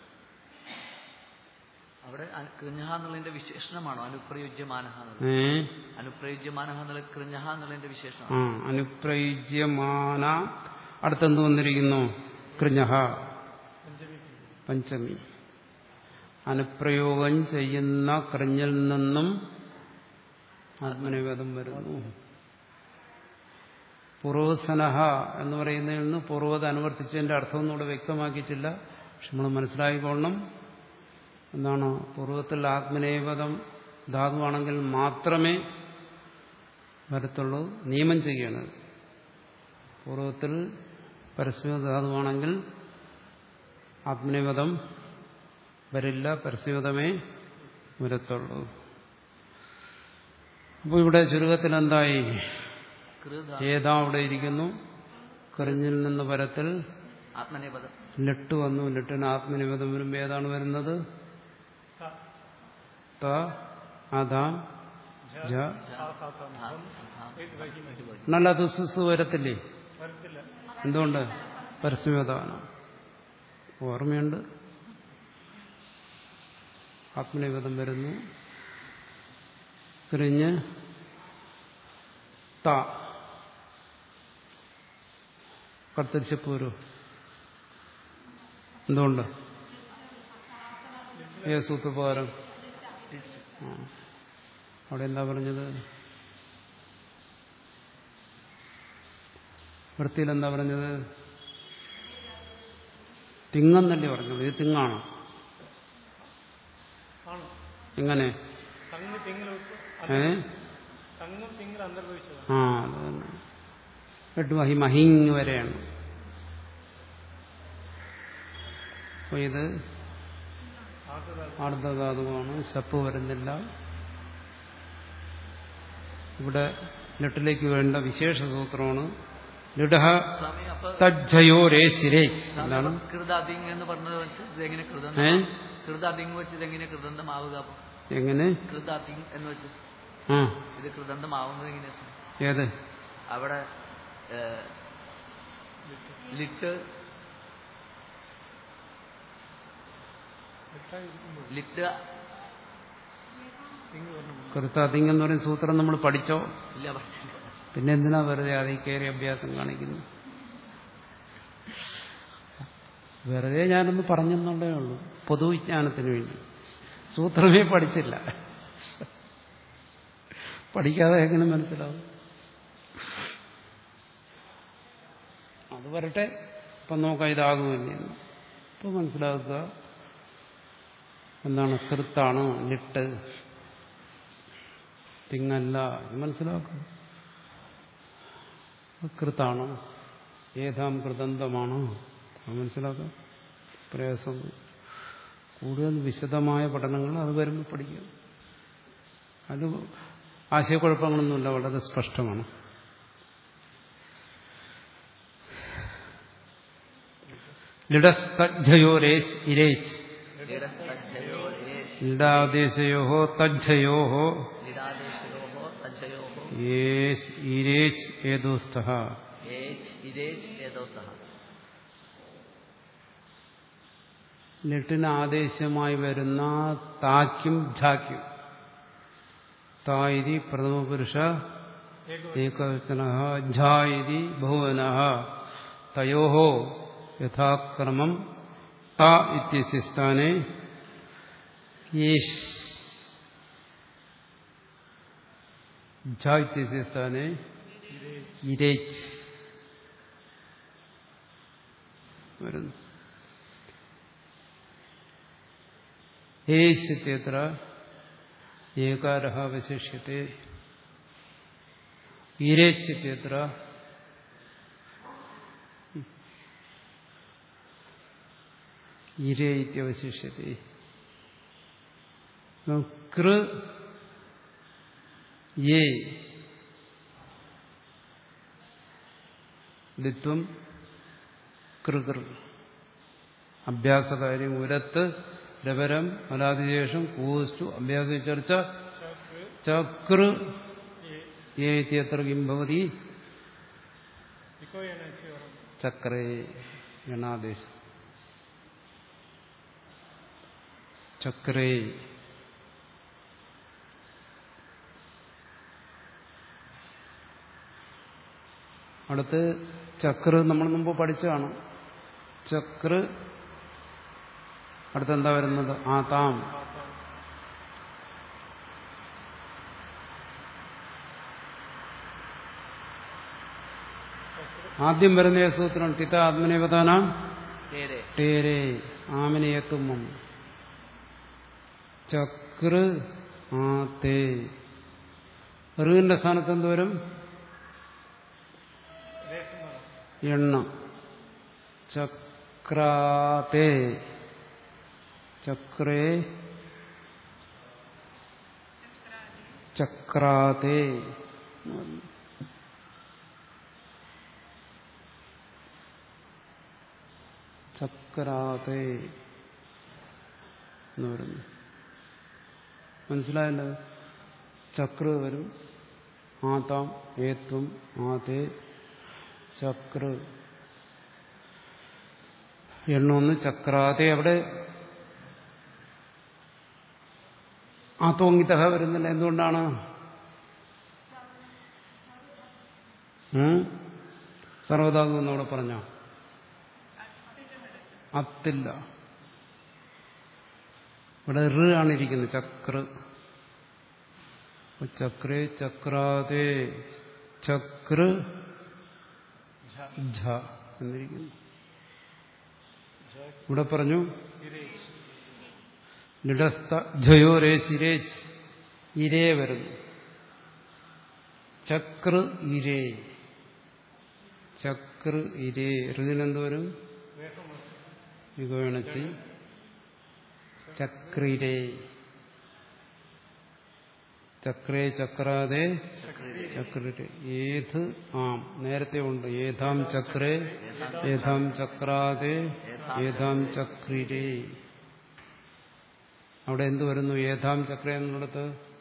അവിടെ അ- കൃഞ്ഞഹ എന്നുള്ളതിന്റെ വിശേഷണമാണോ അനുപ്രയുജ്യമാനഹ എന്നുള്ളത് ഏ അനുപ്രയുജ്യമാനഹ എന്നുള്ള കൃഞ്ഞഹ എന്നുള്ളതിന്റെ വിശേഷണം ആ അനുപ്രയുജ്യമാന അടുത്തെന്ത് വന്നിരിക്കുന്നു കൃഞ്ഞഹ പഞ്ചമി അനുപ്രയോഗം ചെയ്യുന്ന കൃഞ്ഞിൽ നിന്നും ആത്മനിവേദം വരുന്നു പൂർവസനഹ എന്ന് പറയുന്നതിൽ നിന്ന് പൂർവ്വത അനുവർത്തിച്ചതിന്റെ അർത്ഥം ഒന്നുകൂടെ വ്യക്തമാക്കിയിട്ടില്ല പക്ഷെ നമ്മൾ മനസ്സിലാക്കിക്കൊള്ളണം എന്താണ് പൂർവ്വത്തിൽ ആത്മനേപദം ധാതുവാണെങ്കിൽ മാത്രമേ വരത്തുള്ളൂ നിയമം ചെയ്യണത് പൂർവ്വത്തിൽ പരസ്യ ധാതുവാണെങ്കിൽ ആത്മനിപദം വരില്ല പരസ്യപദമേ വരത്തുള്ളൂ അപ്പോൾ ഇവിടെ ചുരുക്കത്തിൽ എന്തായി കൃത ഏതാ അവിടെ ഇരിക്കുന്നു കറിഞ്ഞിൽ നിന്ന് പരത്തിൽ ആത്മനേപദം ലിട്ട് വന്നു ലിട്ടിന് ആത്മനിപദം വരുമ്പോൾ ഏതാണ് വരുന്നത് സ ത അതാം ജ നല്ല ദുസ്സു വരത്തില്ലേ വരത്തില്ല എന്തുകൊണ്ട് പരസ്യവേദമാണ് ഓർമ്മയുണ്ട് ആത്മനിവേദം വരുന്നു കഴിഞ്ഞ് ത കത്തിരിച്ചപ്പൂരു എന്തുകൊണ്ട് ഏ സൂത്രപ്രകാരം ആ. അവിടെ എന്താ പറഞ്ഞത് വൃത്തിയിൽ എന്താ പറഞ്ഞത് തിങ്ങെന്നല്ലേ പറഞ്ഞത് ഇത് തിങ്ങാണോ ആണ് എങ്ങനെ തങ്ങ് തിങ്ങൾ ഏ തങ്ങും തിങ്ങൾ അന്തർഭവിച്ചതാണ് ആ അത് തന്നെ എട്ട് മഹി മഹിങ് വരെയാണ് അപ്പൊ ഇത് ആർദ്രത ആർദ്രധാതുവാണ് ശപ്പ് വരുന്നില്ല ഇവിടെ ലിട്ടിലേക്ക് വേണ്ട വിശേഷ സൂത്രമാണ് ലിഡഹ സ്വാമി അപ്പൊ തജ്ജയോ രേ ശിരേ സ്വാമി, എന്താണ് അപ്പൊ കൃത അതിങ് എന്ന് പറഞ്ഞത് വെച്ച് ഇതെങ്ങനെ ഏ? കൃതം കൃത അതിങ് വെച്ച് ഇതെങ്ങനെ കൃതന്തമാവുക അപ്പൊ എങ്ങനെ കൃത അതിങ് എന്ന് വെച്ച് ആ ഇത് കൃതന്തമാവുന്നത് എങ്ങനെയാ ഏത് അവിടെ ഏ, ലിറ്റ് ലിറ്റ് തിങ് പറഞ്ഞു കൃത്താതിങ് എന്ന് പറയുന്ന സൂത്രം നമ്മൾ പഠിച്ചോ ഇല്ല പറഞ്ഞില്ല പിന്നെ എന്തിനാ വെറുതെ അതിൽ കയറി അഭ്യാസം കാണിക്കുന്നു വെറുതെ ഞാനൊന്ന് പറഞ്ഞെന്നുള്ളേ ഉള്ളൂ പൊതുവിജ്ഞാനത്തിന് വേണ്ടി സൂത്രമേ പഠിച്ചില്ല പഠിക്കാതെ എങ്ങനെ മനസ്സിലാവും അത് വരട്ടെ ഇപ്പം നോക്കാം ഇതാകുമല്ലേ ഇപ്പൊ മനസ്സിലാക്കുക എന്താണ് കൃത്താണ് ലിട്ട് തിങ്ങല്ല ഇത് മനസ്സിലാക്കുക കൃത്താണ് ഏതാം കൃതന്തമാണ് അത് മനസ്സിലാക്കാം പ്രയാസം കൂടുതൽ വിശദമായ പഠനങ്ങൾ അത് വരുമ്പോൾ പഠിക്കുക അത് ആശയക്കുഴപ്പങ്ങളൊന്നുമില്ല വളരെ സ്പഷ്ടമാണ് ലിഡസ്തജ്ജയോരേസ് ഇരേച്ച് ലിടസ്തജ്ജയോ ഏഷ് ലിഡാദേശയോ തജ്ജയോ ലിടാദേശയോഹോ തജ്ജയോഹോ യേസ് ഇരേച്ച് ഏതോസ്ഥ ഏജ് ഇരേജ് ഏതോ സഹ ലിട്ടിന് ആദേശമായി വരുന്ന താക്കും ഝാക്കും തായിരി പ്രഥമപുരുഷ ഏകവചന ഝായിരി ബഹുവന തയോ യഥാക്രമം ത ഇത്യസ്യ സ്ഥാനെ യേഷ് ഝ ഇത്യസ്യ സ്ഥാനെ ഇരേച്ച് വരുന്നു ഹേഷ് ഇത്യത്ര ഏകാര അവശിഷ്യത്തെ ഇരേച്ച് ഇത്യത്ര ഇരേ ഇത്യവശിഷ്യത്തെ കൃ യേ ലിത്വം കൃകൃ അഭ്യാസകാര്യം ഉരത്ത് രവരം അലാതിശേഷം കൂസ്റ്റു അഭ്യാസ ചർച്ച ചക്ര ഏത്യത്ര കിം ഭവതി ഇക്കോ എനർജി വരും ചക്രേ ഗണാദേശം ചക്രേ അടുത്ത് ചക്ര നമ്മൾ മുമ്പ് പഠിച്ചതാണ് ചക്ര അടുത്തെന്താ വരുന്നത് ആ താം ആദ്യം വരുന്ന ഏത് സൂത്രം തിത്ത ആത്മനേവതാനാം തേരെ ടേരേ ആമിനയത്തുമ്മം ചക്ര ആ തേ ഋവിന്റെ സ്ഥാനത്ത് എന്ത് വരും രേഷം വരും എണ്ണ ചക്രാതേ ചക്രേ ചക്രാതേ എന്ന് പറഞ്ഞു. ചക്രാതേ എന്ന് പറയുന്നു മനസ്സിലായല്ലോ ചക്ര വരും ആതാം ഏത്വം ആതേ ചക്ര എണ്ണൊന്ന് ചക്രാതെ അവിടെ ആത്തോങ്ങിത വരുന്നില്ല എന്തുകൊണ്ടാണ് സർവതാകും എന്നവിടെ പറഞ്ഞോ അത്തില്ല ഇവിടെ ഋ ആണ് ഇരിക്കുന്നത് ചക്ര അപ്പൊ ചക്രേ ചക്രാതേ ചക്ര ഝ എന്നിരിക്കുന്നു ഇവിടെ പറഞ്ഞു ലിഡസ്ത ജയോ രേ ശിരേച്ച് ഇരേ വരുന്നു ചക്ര ഇരേ ചക്ര ഇരേ ഋതിനെന്ത് വരും ഇഗോണച്ചി ചക്രിരേ ചക്രേ ചക്രാതെ ചക്രേ ഏത് ആം നേരത്തെ ഉണ്ട് ഏതാം ചക്രേ ഏതാം ചക്രാതെ ഏതാം ചക്രിരേ അവിടെ എന്ത് വരുന്നു ഏതാം ചക്ര എന്നുള്ളത്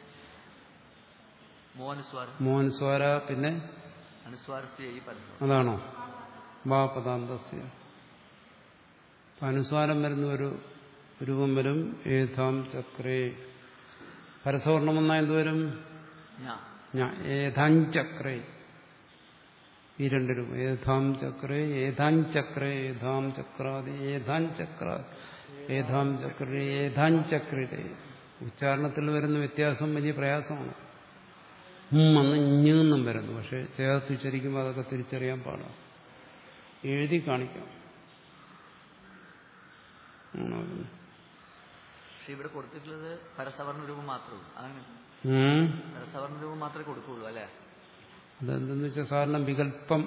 മോഹനുസ്വാരം മോഹൻ സ്വാര പിന്നെ അനുസ്വാരസ്യ ഈ പരസ്പരം അതാണോ വാ പദാന്തസ്യ അപ്പൊ അനുസ്വാരം വരുന്ന ഒരു രൂപം വരും ഏതാം ചക്രേ പരസവർണം വന്നാൽ എന്ത് വരും ഞാൻ ഞാ ഏതാഞ്ചക്രേ ഈ രണ്ട് രൂപം ഏതാം ചക്രേ ഏതാഞ്ചക്രേ ഏതാം ചക്രാതി ഏതാഞ്ചക്ര ഏതാം ചക്രേ ഏതാഞ്ചക്രേ ഉച്ചാരണത്തിൽ വരുന്ന വ്യത്യാസം വലിയ പ്രയാസമാണ് ഉം അന്ന് ഇഞ്ഞെന്നും വരുന്നു പക്ഷെ ചേർത്ത് ഉച്ചരിക്കുമ്പോൾ അതൊക്കെ തിരിച്ചറിയാൻ പാടാം എഴുതി കാണിക്കാം ആണോ? പക്ഷെ ഇവിടെ കൊടുത്തിട്ടുള്ളത് പരസവർണ രൂപം മാത്രമേ ഉള്ളൂ അങ്ങനെ ഉം. പരസവർണ രൂപം മാത്രമേ കൊടുക്കുള്ളൂ അല്ലേ അതെന്തെന്ന് വെച്ചാൽ സാധാരണ വികല്പം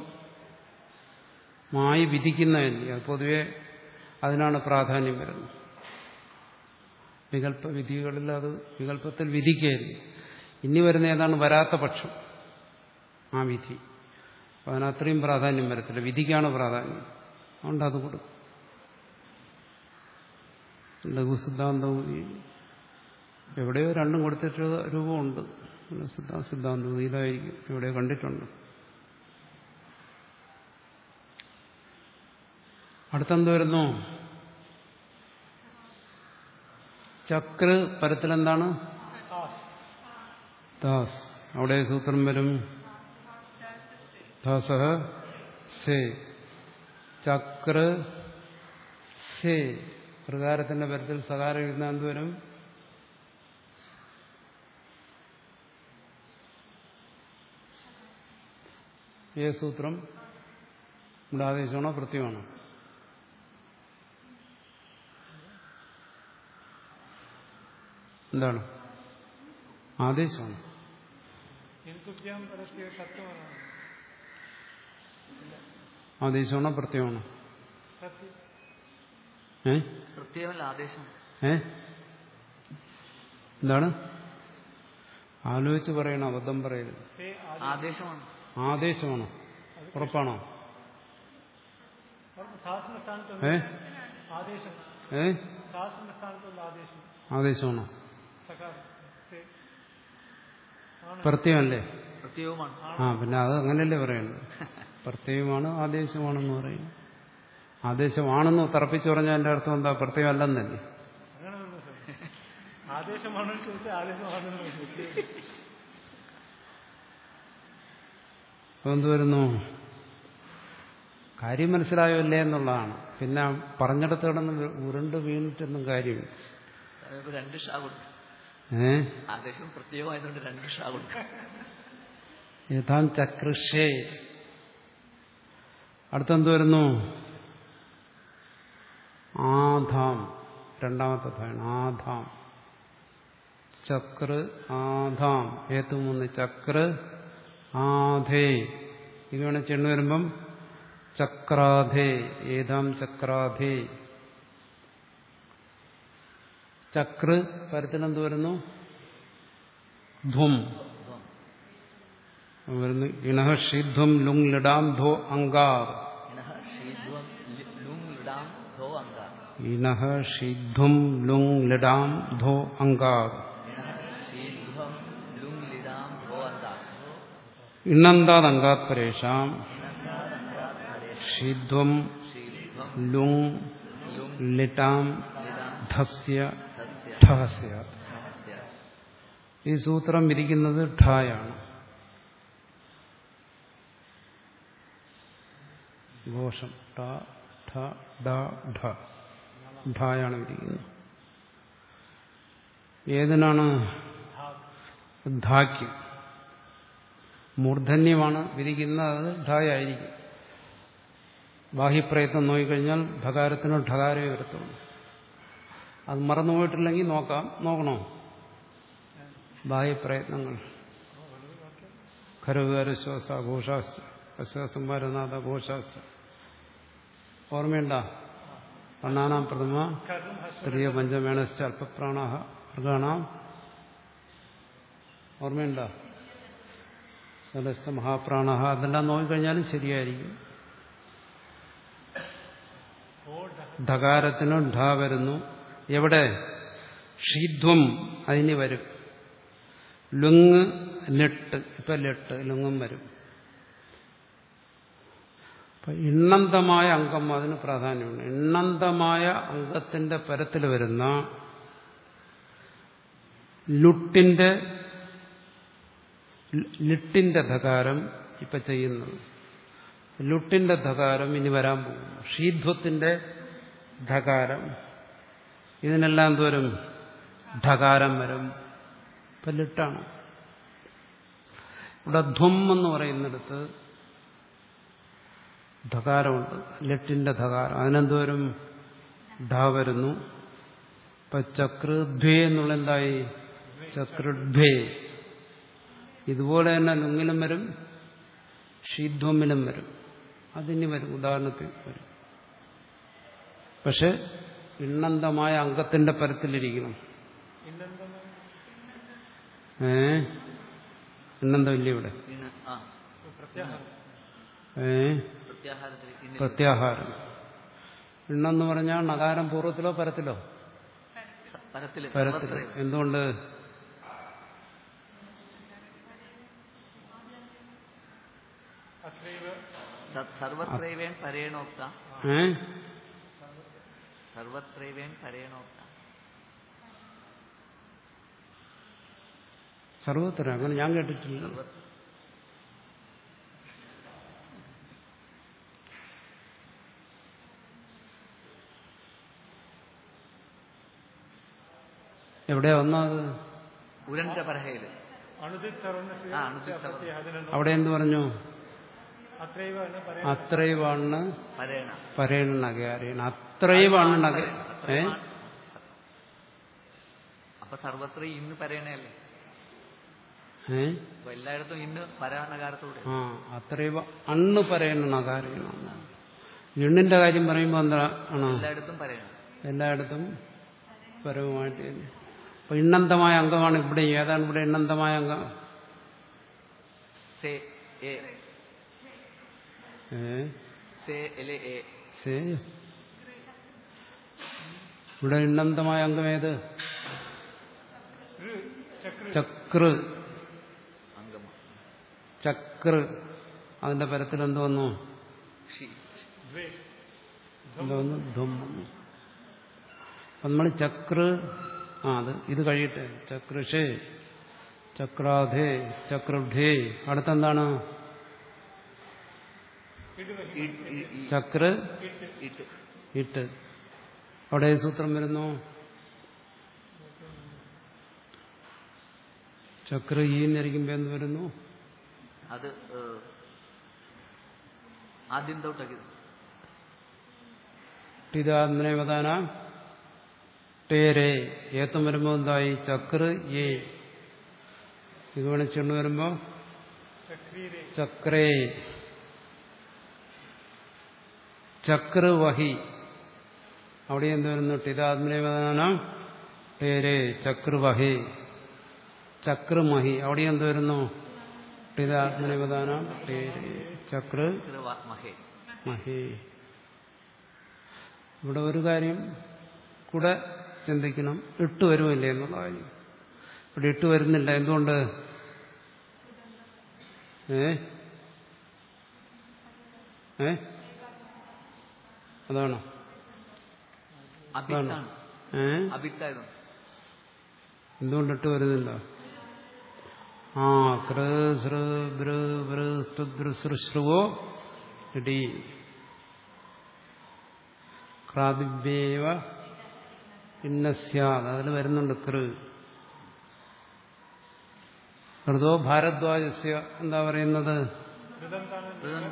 മായി വിധിക്കുന്നതല്ലേ അത് പൊതുവെ അതിനാണ് പ്രാധാന്യം വരുന്നത് വികല്പ വിധികളിൽ അത് വികല്പത്തിൽ വിധിക്കുകയല്ലേ ഇനി വരുന്ന ഏതാണ് വരാത്ത പക്ഷം ആ വിധി അപ്പം അതിന് അത്രയും പ്രാധാന്യം വരത്തില്ല വിധിക്കാണ് പ്രാധാന്യം അതുകൊണ്ട് അത് കൊടുക്കും ലഘുസിദ്ധാന്തവും ഈ എവിടെയോ രണ്ടും കൊടുത്തിട്ട് രൂപമുണ്ട് സിദ്ധാ സിദ്ധാന്തയിലായിരിക്കും എവിടെയോ കണ്ടിട്ടുണ്ട് അടുത്തെന്ത് വരുന്നു ചക്ര പരത്തിലെന്താണ് ദാസ് അവിടെ സൂത്രം വരും ദാസഹ സേ ചക്ര സേ പ്രകാരത്തിന്റെ പരത്തിൽ സകാരം എഴുതുന്ന എന്ത് വരും ഏ സൂത്രം ഇവിടെ ആദേശമാണോ പ്രത്യമാണോ എന്താണ് ആദേശമാണ് ഇൻകുഭ്യം പരസ്യ സത്വമാണ് ആദേശമാണോ പ്രത്യമാണോ സത്യം ഏ പ്രത്യേകമല്ല ആദേശം ഏ എന്താണ് ആലോചിച്ച് പറയണം അബദ്ധം പറയരുത് സേ ആദേശമാണ് ആദേശമാണോ ഉറപ്പാണോ സാസന സ്ഥാനത്തുള്ള ഏ ആദേശം ഏ സാസന സ്ഥാനത്തുള്ള ആദേശം ആദേശമാണോ സകാരം സേ ആണ് പ്രത്യമല്ലേ പ്രത്യേകവുമാണ് ആ പിന്നെ അത് അങ്ങനെയല്ലേ പറയുന്നത് പ്രത്യയമാണ് ആദേശമാണെന്ന് പറയും ആദേശമാണെന്ന് തറപ്പിച്ച് പറഞ്ഞാൽ എൻ്റെ അർത്ഥം എന്താ പ്രത്യേകമല്ലെന്നല്ലേ അങ്ങനെ വന്നു സാർ ആദേശമാണെന്ന് ചോദിച്ചാൽ ആദേശമാണെന്ന് ചോദിച്ചു അപ്പൊ എന്ത് വരുന്നു കാര്യം മനസ്സിലായോ അല്ലേ എന്നുള്ളതാണ് പിന്നെ പറഞ്ഞിടത്ത് കിടന്ന് ഉരുണ്ട് വീണിട്ടൊന്നും കാര്യമില്ല അതിപ്പോ രണ്ട് ഷാ കൊടുക്കും ഏ ആദേശം പ്രത്യേകമായതുകൊണ്ട് രണ്ട് ഷാ കൊടുക്കും യഥാം ചകൃഷേ അടുത്തെന്ത് വരുന്നു ആധാം രണ്ടാമത്തെ ധാണ് ആധാം ചക്ര ആധാം ഏറ്റവും മൂന്ന് ചക്ര ആധേ ഇത് വേണം ചെണ്ണു വരുമ്പം ചക്രാധേ ഏതാം ചക്രാധേ ചക്ര പരത്തിനെന്ത് വരുന്നു ധ്വം വരുന്നു ഇണഹ ഷിധ്വം ലുങ് ലിടാം ധോ അങ്കാർ ഇനഹ ഷീധ്വം ലി- ലുങ് ലിടാം ധോ അങ്കാർ ഇണഹ ഷിധ്വം ലുങ് ലിടാം ധോ അങ്കാർ ഇനഹ ഷീധ്വം ലുങ് ലിടാം ധോ അങ്കാർ ഇണ്ണന്താത് അങ്കാത് പരേഷാം ഷിധ്വം ഷീധ്വം ലുങ് ലുങ് ലിടാം ലിടാം ധസ്യ സസ്യ ഠസ്യ സസ്യ ഈ സൂത്രം വിരിക്കുന്നത് ഠായാണ് ഘോഷം ട ഠ ഡ ഢ ഠായാണ് വിരിക്കുന്നത് ഏതിനാണ് ധാക്യം മൂർധന്യമാണ് വിരിക്കുന്നത് അത് ഠായായിരിക്കും ബാഹ്യപ്രയത്നം നോക്കിക്കഴിഞ്ഞാൽ ഠകാരത്തിന് ഠകാരേ വരത്തുള്ളൂ അത് മറന്നുപോയിട്ടില്ലെങ്കിൽ നോക്കാം നോക്കണോ ബാഹ്യപ്രയത്നങ്ങൾ ഖരവികാരശ്വാസ ഘോഷാശ്ച അശ്വാസംഭാരനാഥ ഘോഷാശ്ച ഓർമ്മയുണ്ട കണ്ണാനാം പ്രഥമ കർണം ഹസ്ത തൃതീയ പഞ്ചമേണശ്ച അല്പപ്രാണ മൃഗാണാം ഓർമ്മയുണ്ടോ സലസ്ഥ മഹാപ്രാണ അതെല്ലാം നോക്കിക്കഴിഞ്ഞാലും ശരിയായിരിക്കും ധകാരത്തിന് ഢ വരുന്നു എവിടെ ഷീധ്വം അതിന് വരും ലുങ് ലെട്ട് ഇപ്പൊ ലെട്ട് ലുങ്ങും വരും അപ്പൊ ഇണ്ണന്തമായ അംഗം അതിന് പ്രാധാന്യമുണ്ട് ഇണ്ണന്തമായ അംഗത്തിന്റെ പരത്തിൽ വരുന്ന ലുട്ടിന്റെ ലിട്ടിന്റെ ധകാരം ഇപ്പൊ ചെയ്യുന്നത് ലുട്ടിന്റെ ധകാരം ഇനി വരാൻ പോകുന്നു ഷീധ്വത്തിന്റെ ധകാരം ഇതിനെല്ലാം എന്തോരും ധകാരം വരും ഇപ്പൊ ലിട്ടാണ് ഇവിടെ ധ്വം എന്ന് പറയുന്നിടത്ത് ധകാരമുണ്ട് ലെട്ടിന്റെ ധകാരം അതിനെന്തോരും ഢ വരുന്നു ഇപ്പൊ ചക്രധ്വേ എന്നുള്ള എന്തായി ചക്രധ്വേ ഇതുപോലെ തന്നെ ലുങ്ങിലും വരും ഷീധ്വമിലും വരും അതിന് വരും ഉദാഹരണത്തിന് വരും പക്ഷെ ഇണ്ണന്തമായ അംഗത്തിന്റെ പരത്തിലിരിക്കണം ഏ ഇണ്ണന്തമില്ല ഇവിടെ ഇന്ന് ആ ഏ പ്രത്യാഹാരത്തിൽ ഇന്ന് പ്രത്യാഹാരം ഇണ്ണെന്ന് പറഞ്ഞാൽ നകാരം പൂർവ്വത്തിലോ പരത്തിലോ സ- പരത്തില് പരത്തിലോ സർവത്രയും. എന്തുകൊണ്ട് സ- സർവത്രൈവേൻ പരേണോക്ത ഏ സർവത്രൈവേൻ പരേണോക്ത സർവത്ര അങ്ങനെ ഞാൻ കേട്ടിട്ടില്ല സർവ എവിടെയാ വന്നത് ഉരന്റെ പരഹയില് അണുദിത് സർവണ്ണ ആ അണുദിത് സർവ അതിനുള്ള അവിടെ എന്ത് പറഞ്ഞു അത്രൈവ എന്ന് പറയാം അത്രയുവാണ് പരേണ പരേണ നഗയാരിയാണ് അത്രയുവാണ് നഗ ഏ അത്രയുമാണ്. അപ്പൊ സർവത്ര ഇന്ന് പരേണയല്ലേ ഏ അപ്പൊ എല്ലായിടത്തും ഇന്ന് പരാണകാരത്തോടെ ആ അത്രയുവ അണ്ണ് പറയണ നഗാരിയാണ് എണ്ണിന്റെ കാര്യം പറയുമ്പോൾ എന്താ ആണ് എല്ലായിടത്തും പരേണ എല്ലായിടത്തും പരവുമായിട്ട് തന്നെ. അപ്പൊ ഇണ്ണന്തമായ അംഗമാണ് ഇവിടെ ഏതാണ് ഇവിടെ ഇണ്ണന്തമായ അംഗം സേ എ ഏ സേ എലെ എ സേ ഇവിടെ ഇണ്ണന്തമായ അംഗം ഏത് ചക്ര അംഗമ ചക്ര അതിന്റെ പരത്തിൽ എന്ത് വന്നു ഷി എന്ത് വന്നു ധ്വം വന്നു അപ്പൊ നമ്മൾ ചക്ര ആ അത് ഇത് കഴിയട്ടെ ചക്രഷേ ചക്രാധേ ചക്രഭ്യേ അടുത്തെന്താണ് ഇ- ഇ- ഇ- ചക്ര ഇട്ട് ഇട്ട് അവിടെ ഏത് സൂത്രം വരുന്നു ചക്ര ഈ എന്നിരിക്കുമ്പോ എന്ത് വരുന്നു അത് ഏഹ്, ആദ്യം തൊട്ടത് ടിതാത്മനവദാന ടേരേ ഏത്തം വരുമ്പോ എന്തായി ചക്ര ഏ ഇത് വേണിച്ചെണ്ണു വരുമ്പോ ചക്രീരെ ചക്രേ ചക്രവഹി അവിടെ എന്ത് വരുന്നു ടിതാത്മനവദാനം ടേരേ ചക്രവഹി ചക്രമഹി അവിടെ എന്ത് വരുന്നു ടിതാത്മനവദാനം ടേരേ ചക്ര മഹേ മഹേ ഇവിടെ ഒരു കാര്യം കൂടെ ചിന്തിക്കണം ഇട്ട് വരുമില്ലേ എന്നുള്ള കാര്യം ഇവിടെ ഇട്ട് വരുന്നില്ല എന്തുകൊണ്ട് ഏ ഏ അതാണോ അഭിത്താണ് ഏ അഭിത്തായിരുന്നു എന്തുകൊണ്ട് ഇട്ട് വരുന്നില്ല ആ കൃ സൃ ബൃ ബൃ സ്തു ബൃ സൃ ശ്രുവോ ഇടി ക്രാതിഭ്യേവ ഇന്നസ്യാത് അതിൽ വരുന്നുണ്ട് കൃ ഹൃദോ ഭാരദ്വാജസ്യ എന്താ പറയുന്നത് കൃതന്താണ് ഋതന്ത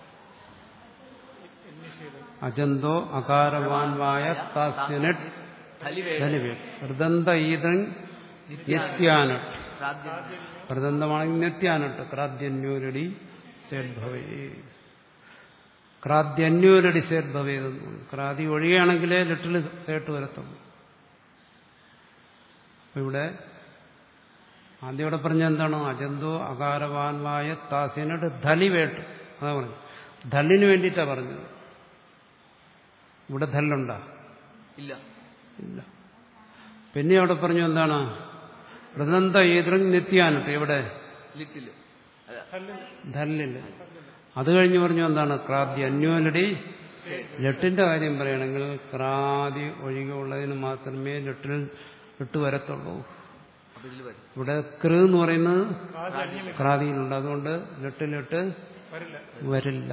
നിഷേധം അജന്തോ അകാരവാൻവായ താസ്യനട് ധലിവേ ഹൃദന്ത ഈതൻ നിത്യാനട്ട് പ്രാദ്യം പ്രദന്തമാണെങ്കിൽ നിത്യാനട്ട് ക്രാദ്യന്യൂരടി സേഡ്ഭവേ ക്രാദ്യന്യൂരടി സേഡ്ഭവേതെന്ന് ക്രാതി ഒഴിയുകയാണെങ്കിലേ ലിട്ടിൽ സേട്ട് വരത്തുള്ളൂ അപ്പൊ ഇവിടെ ആദ്യം ഇവിടെ പറഞ്ഞ എന്താണ് അജന്തോ അകാരവാൻവായ താസേനോട് ധലി വേട്ടു അതാ പറഞ്ഞു ധല്ലിന് വേണ്ടിയിട്ടാ പറഞ്ഞത് ഇവിടെ ധല്ലുണ്ടാ ഇല്ല ഇല്ല പിന്നെ അവിടെ പറഞ്ഞു എന്താണ് വൃതന്ത ഏതൃ നിത്യാനിട്ട് ഇവിടെ ലിറ്റില് അല്ല, ധല്ലില്ല അത് കഴിഞ്ഞ് പറഞ്ഞു എന്താണ് ക്രാന്തി അന്യോലടി ലെട്ടിന്റെ കാര്യം പറയുകയാണെങ്കിൽ ക്രാതി ഒഴികെയുള്ളതിന് മാത്രമേ ലെട്ടിൽ ലെട്ട് വരത്തുള്ളൂ അപ്പൊ ഇതിൽ വരും ഇവിടെ കൃ എന്ന് പറയുന്നത് ക്രാതിയിലുണ്ട് അതുകൊണ്ട് ലെട്ടിലിട്ട് വരില്ല വരില്ല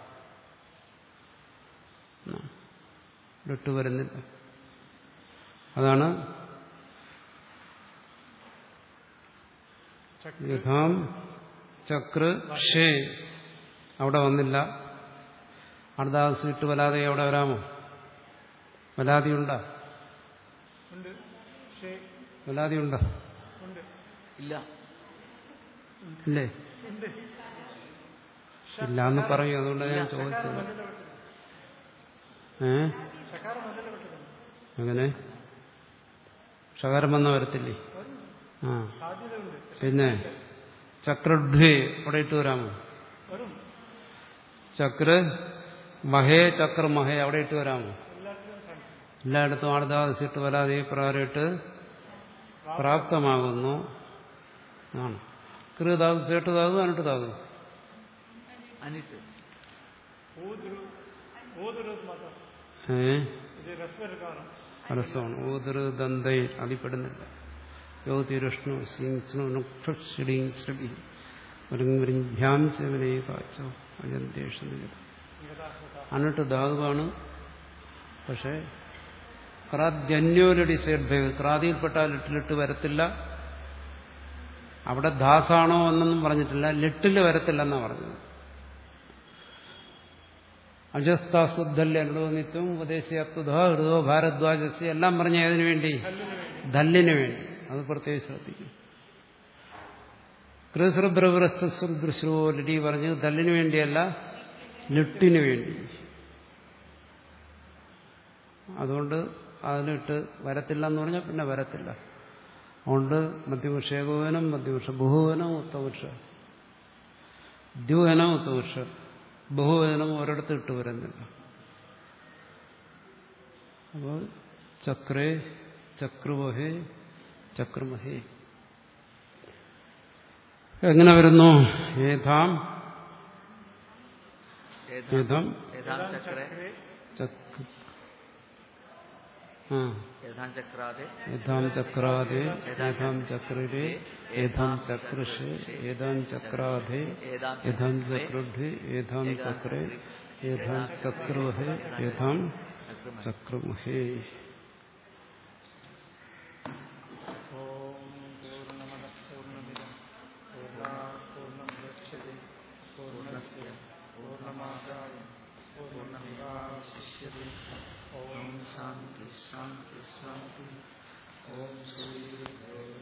ലെട്ട് വരുന്നില്ല അതാണ് യുധാം ചക്ര ഷേ അവിടെ വന്നില്ല അടുത്ത ഇട്ട് വലാതെ അവിടെ വരാമോ വലാതിയുണ്ടോ ഉണ്ട് ഷേ വലാതിയുണ്ടോ ഉണ്ട് ഇല്ല ഇല്ലേ ഉണ്ട് ഇല്ല എന്ന് പറയൂ അതുകൊണ്ടാണ് ഞാൻ ചോദിച്ചത് ഏ ശകാരം മതല്ലേ പെട്ടത് അങ്ങനെ ഷകാരം വന്ന വരത്തില്ലേ ആ സാധ്യതയുണ്ട് പിന്നെ ചക്രഡ്വേ അവിടെ ഇട്ട് വരാമോ വരും ചക്ര മഹേ ചക്ര മഹേ അവിടെ ഇട്ട് വരാമോ എല്ലാത്തിനും സാധിക്കും എല്ലായിടത്തും ആർദാസിട്ട് വരാതെ ഈ പ്രകാരം ഇട്ട് പ്രാപ്തമാകുന്നു ആണ് കൃതാകും കേട്ടതാകും അനിട്ടതാകും അനിട്ട് ഊതുരു ഊതുരു മാത്രം ഏ ഇത് രസ്വരുക്കാണ് അരസമാണ് ഊതൃ ദന്തൈ അതിപ്പെടുന്നില്ല യോതിരുഷ്ണു സിംസ്ണു നുക്ഷീം ശ്രവി ഭ്യാം ശിവനേ കാച്ചോ അജന്തേഷ അന്നിട്ട് ധാതുവാണ് പക്ഷേ ക്രാദ്യന്യോലടി സേഡ്ഭേവ് ക്രാതിയിൽപ്പെട്ടാൽ ലിട്ടിലിട്ട് വരത്തില്ല അവിടെ ദാസാണോ എന്നൊന്നും പറഞ്ഞിട്ടില്ല ലിട്ടിൽ വരത്തില്ലെന്നാണ് പറഞ്ഞത് അജസ്താസുദ്ധല്യ നിത്യം ഉപദേശിയത്വ ഹൃദോ ഭാരദ്വാജസ്യ എല്ലാം പറഞ്ഞ ഏതിനു വേണ്ടി ധല്ലിന് വേണ്ടി അത് പ്രത്യേകം ശ്രദ്ധിക്കും കൃസൃബ്രവ്രസ്തൃശ്രോ ലഡി പറഞ്ഞത് ധല്ലിന് വേണ്ടിയല്ല ലിട്ടിന് വേണ്ടി അതുകൊണ്ട് അതിലിട്ട് വരത്തില്ല എന്ന് പറഞ്ഞാൽ പിന്നെ വരത്തില്ല അതുകൊണ്ട് മധ്യപുരുഷ ഏകോപനം മധ്യപുരുഷ ബഹുവനം ഉത്തപുരുഷ ദ്യുവനം ഉത്തപുരുഷ ബഹുവചനം ഒരിടത്ത് ഇട്ട് വരുന്നില്ല അപ്പോൾ ചക്രേ ചക്രുവഹേ ചക്രമഹേ എങ്ങനെ വരുന്നു ഏതാം ഏതാം യഥാം ചക്രേ ചക്ര ആ യഥാം ചക്രാതെ യഥാം ചക്രാദേ യഥാം ചക്രേ യഥാം ചക്രഷേ യഥാം ചക്രാധേ യഥാം ചക്രുഢേ യഥാം ചക്രേ യഥാം ചക്രവഹേ യഥാം ചക്രമുഹേ ഓം പൂർണ്ണമദ പൂർണ്ണമിദം പൂർണ്ണാത് പൂർണ്ണമുദച്യത്തെ പൂർണ്ണസ്യ പൂർണ്ണമാദായ പൂർണ്ണമേവാവശിഷ്യത്തെ ഓം ശാന്തി ശാന്തി ശാന്തി ഓം ശ്രീ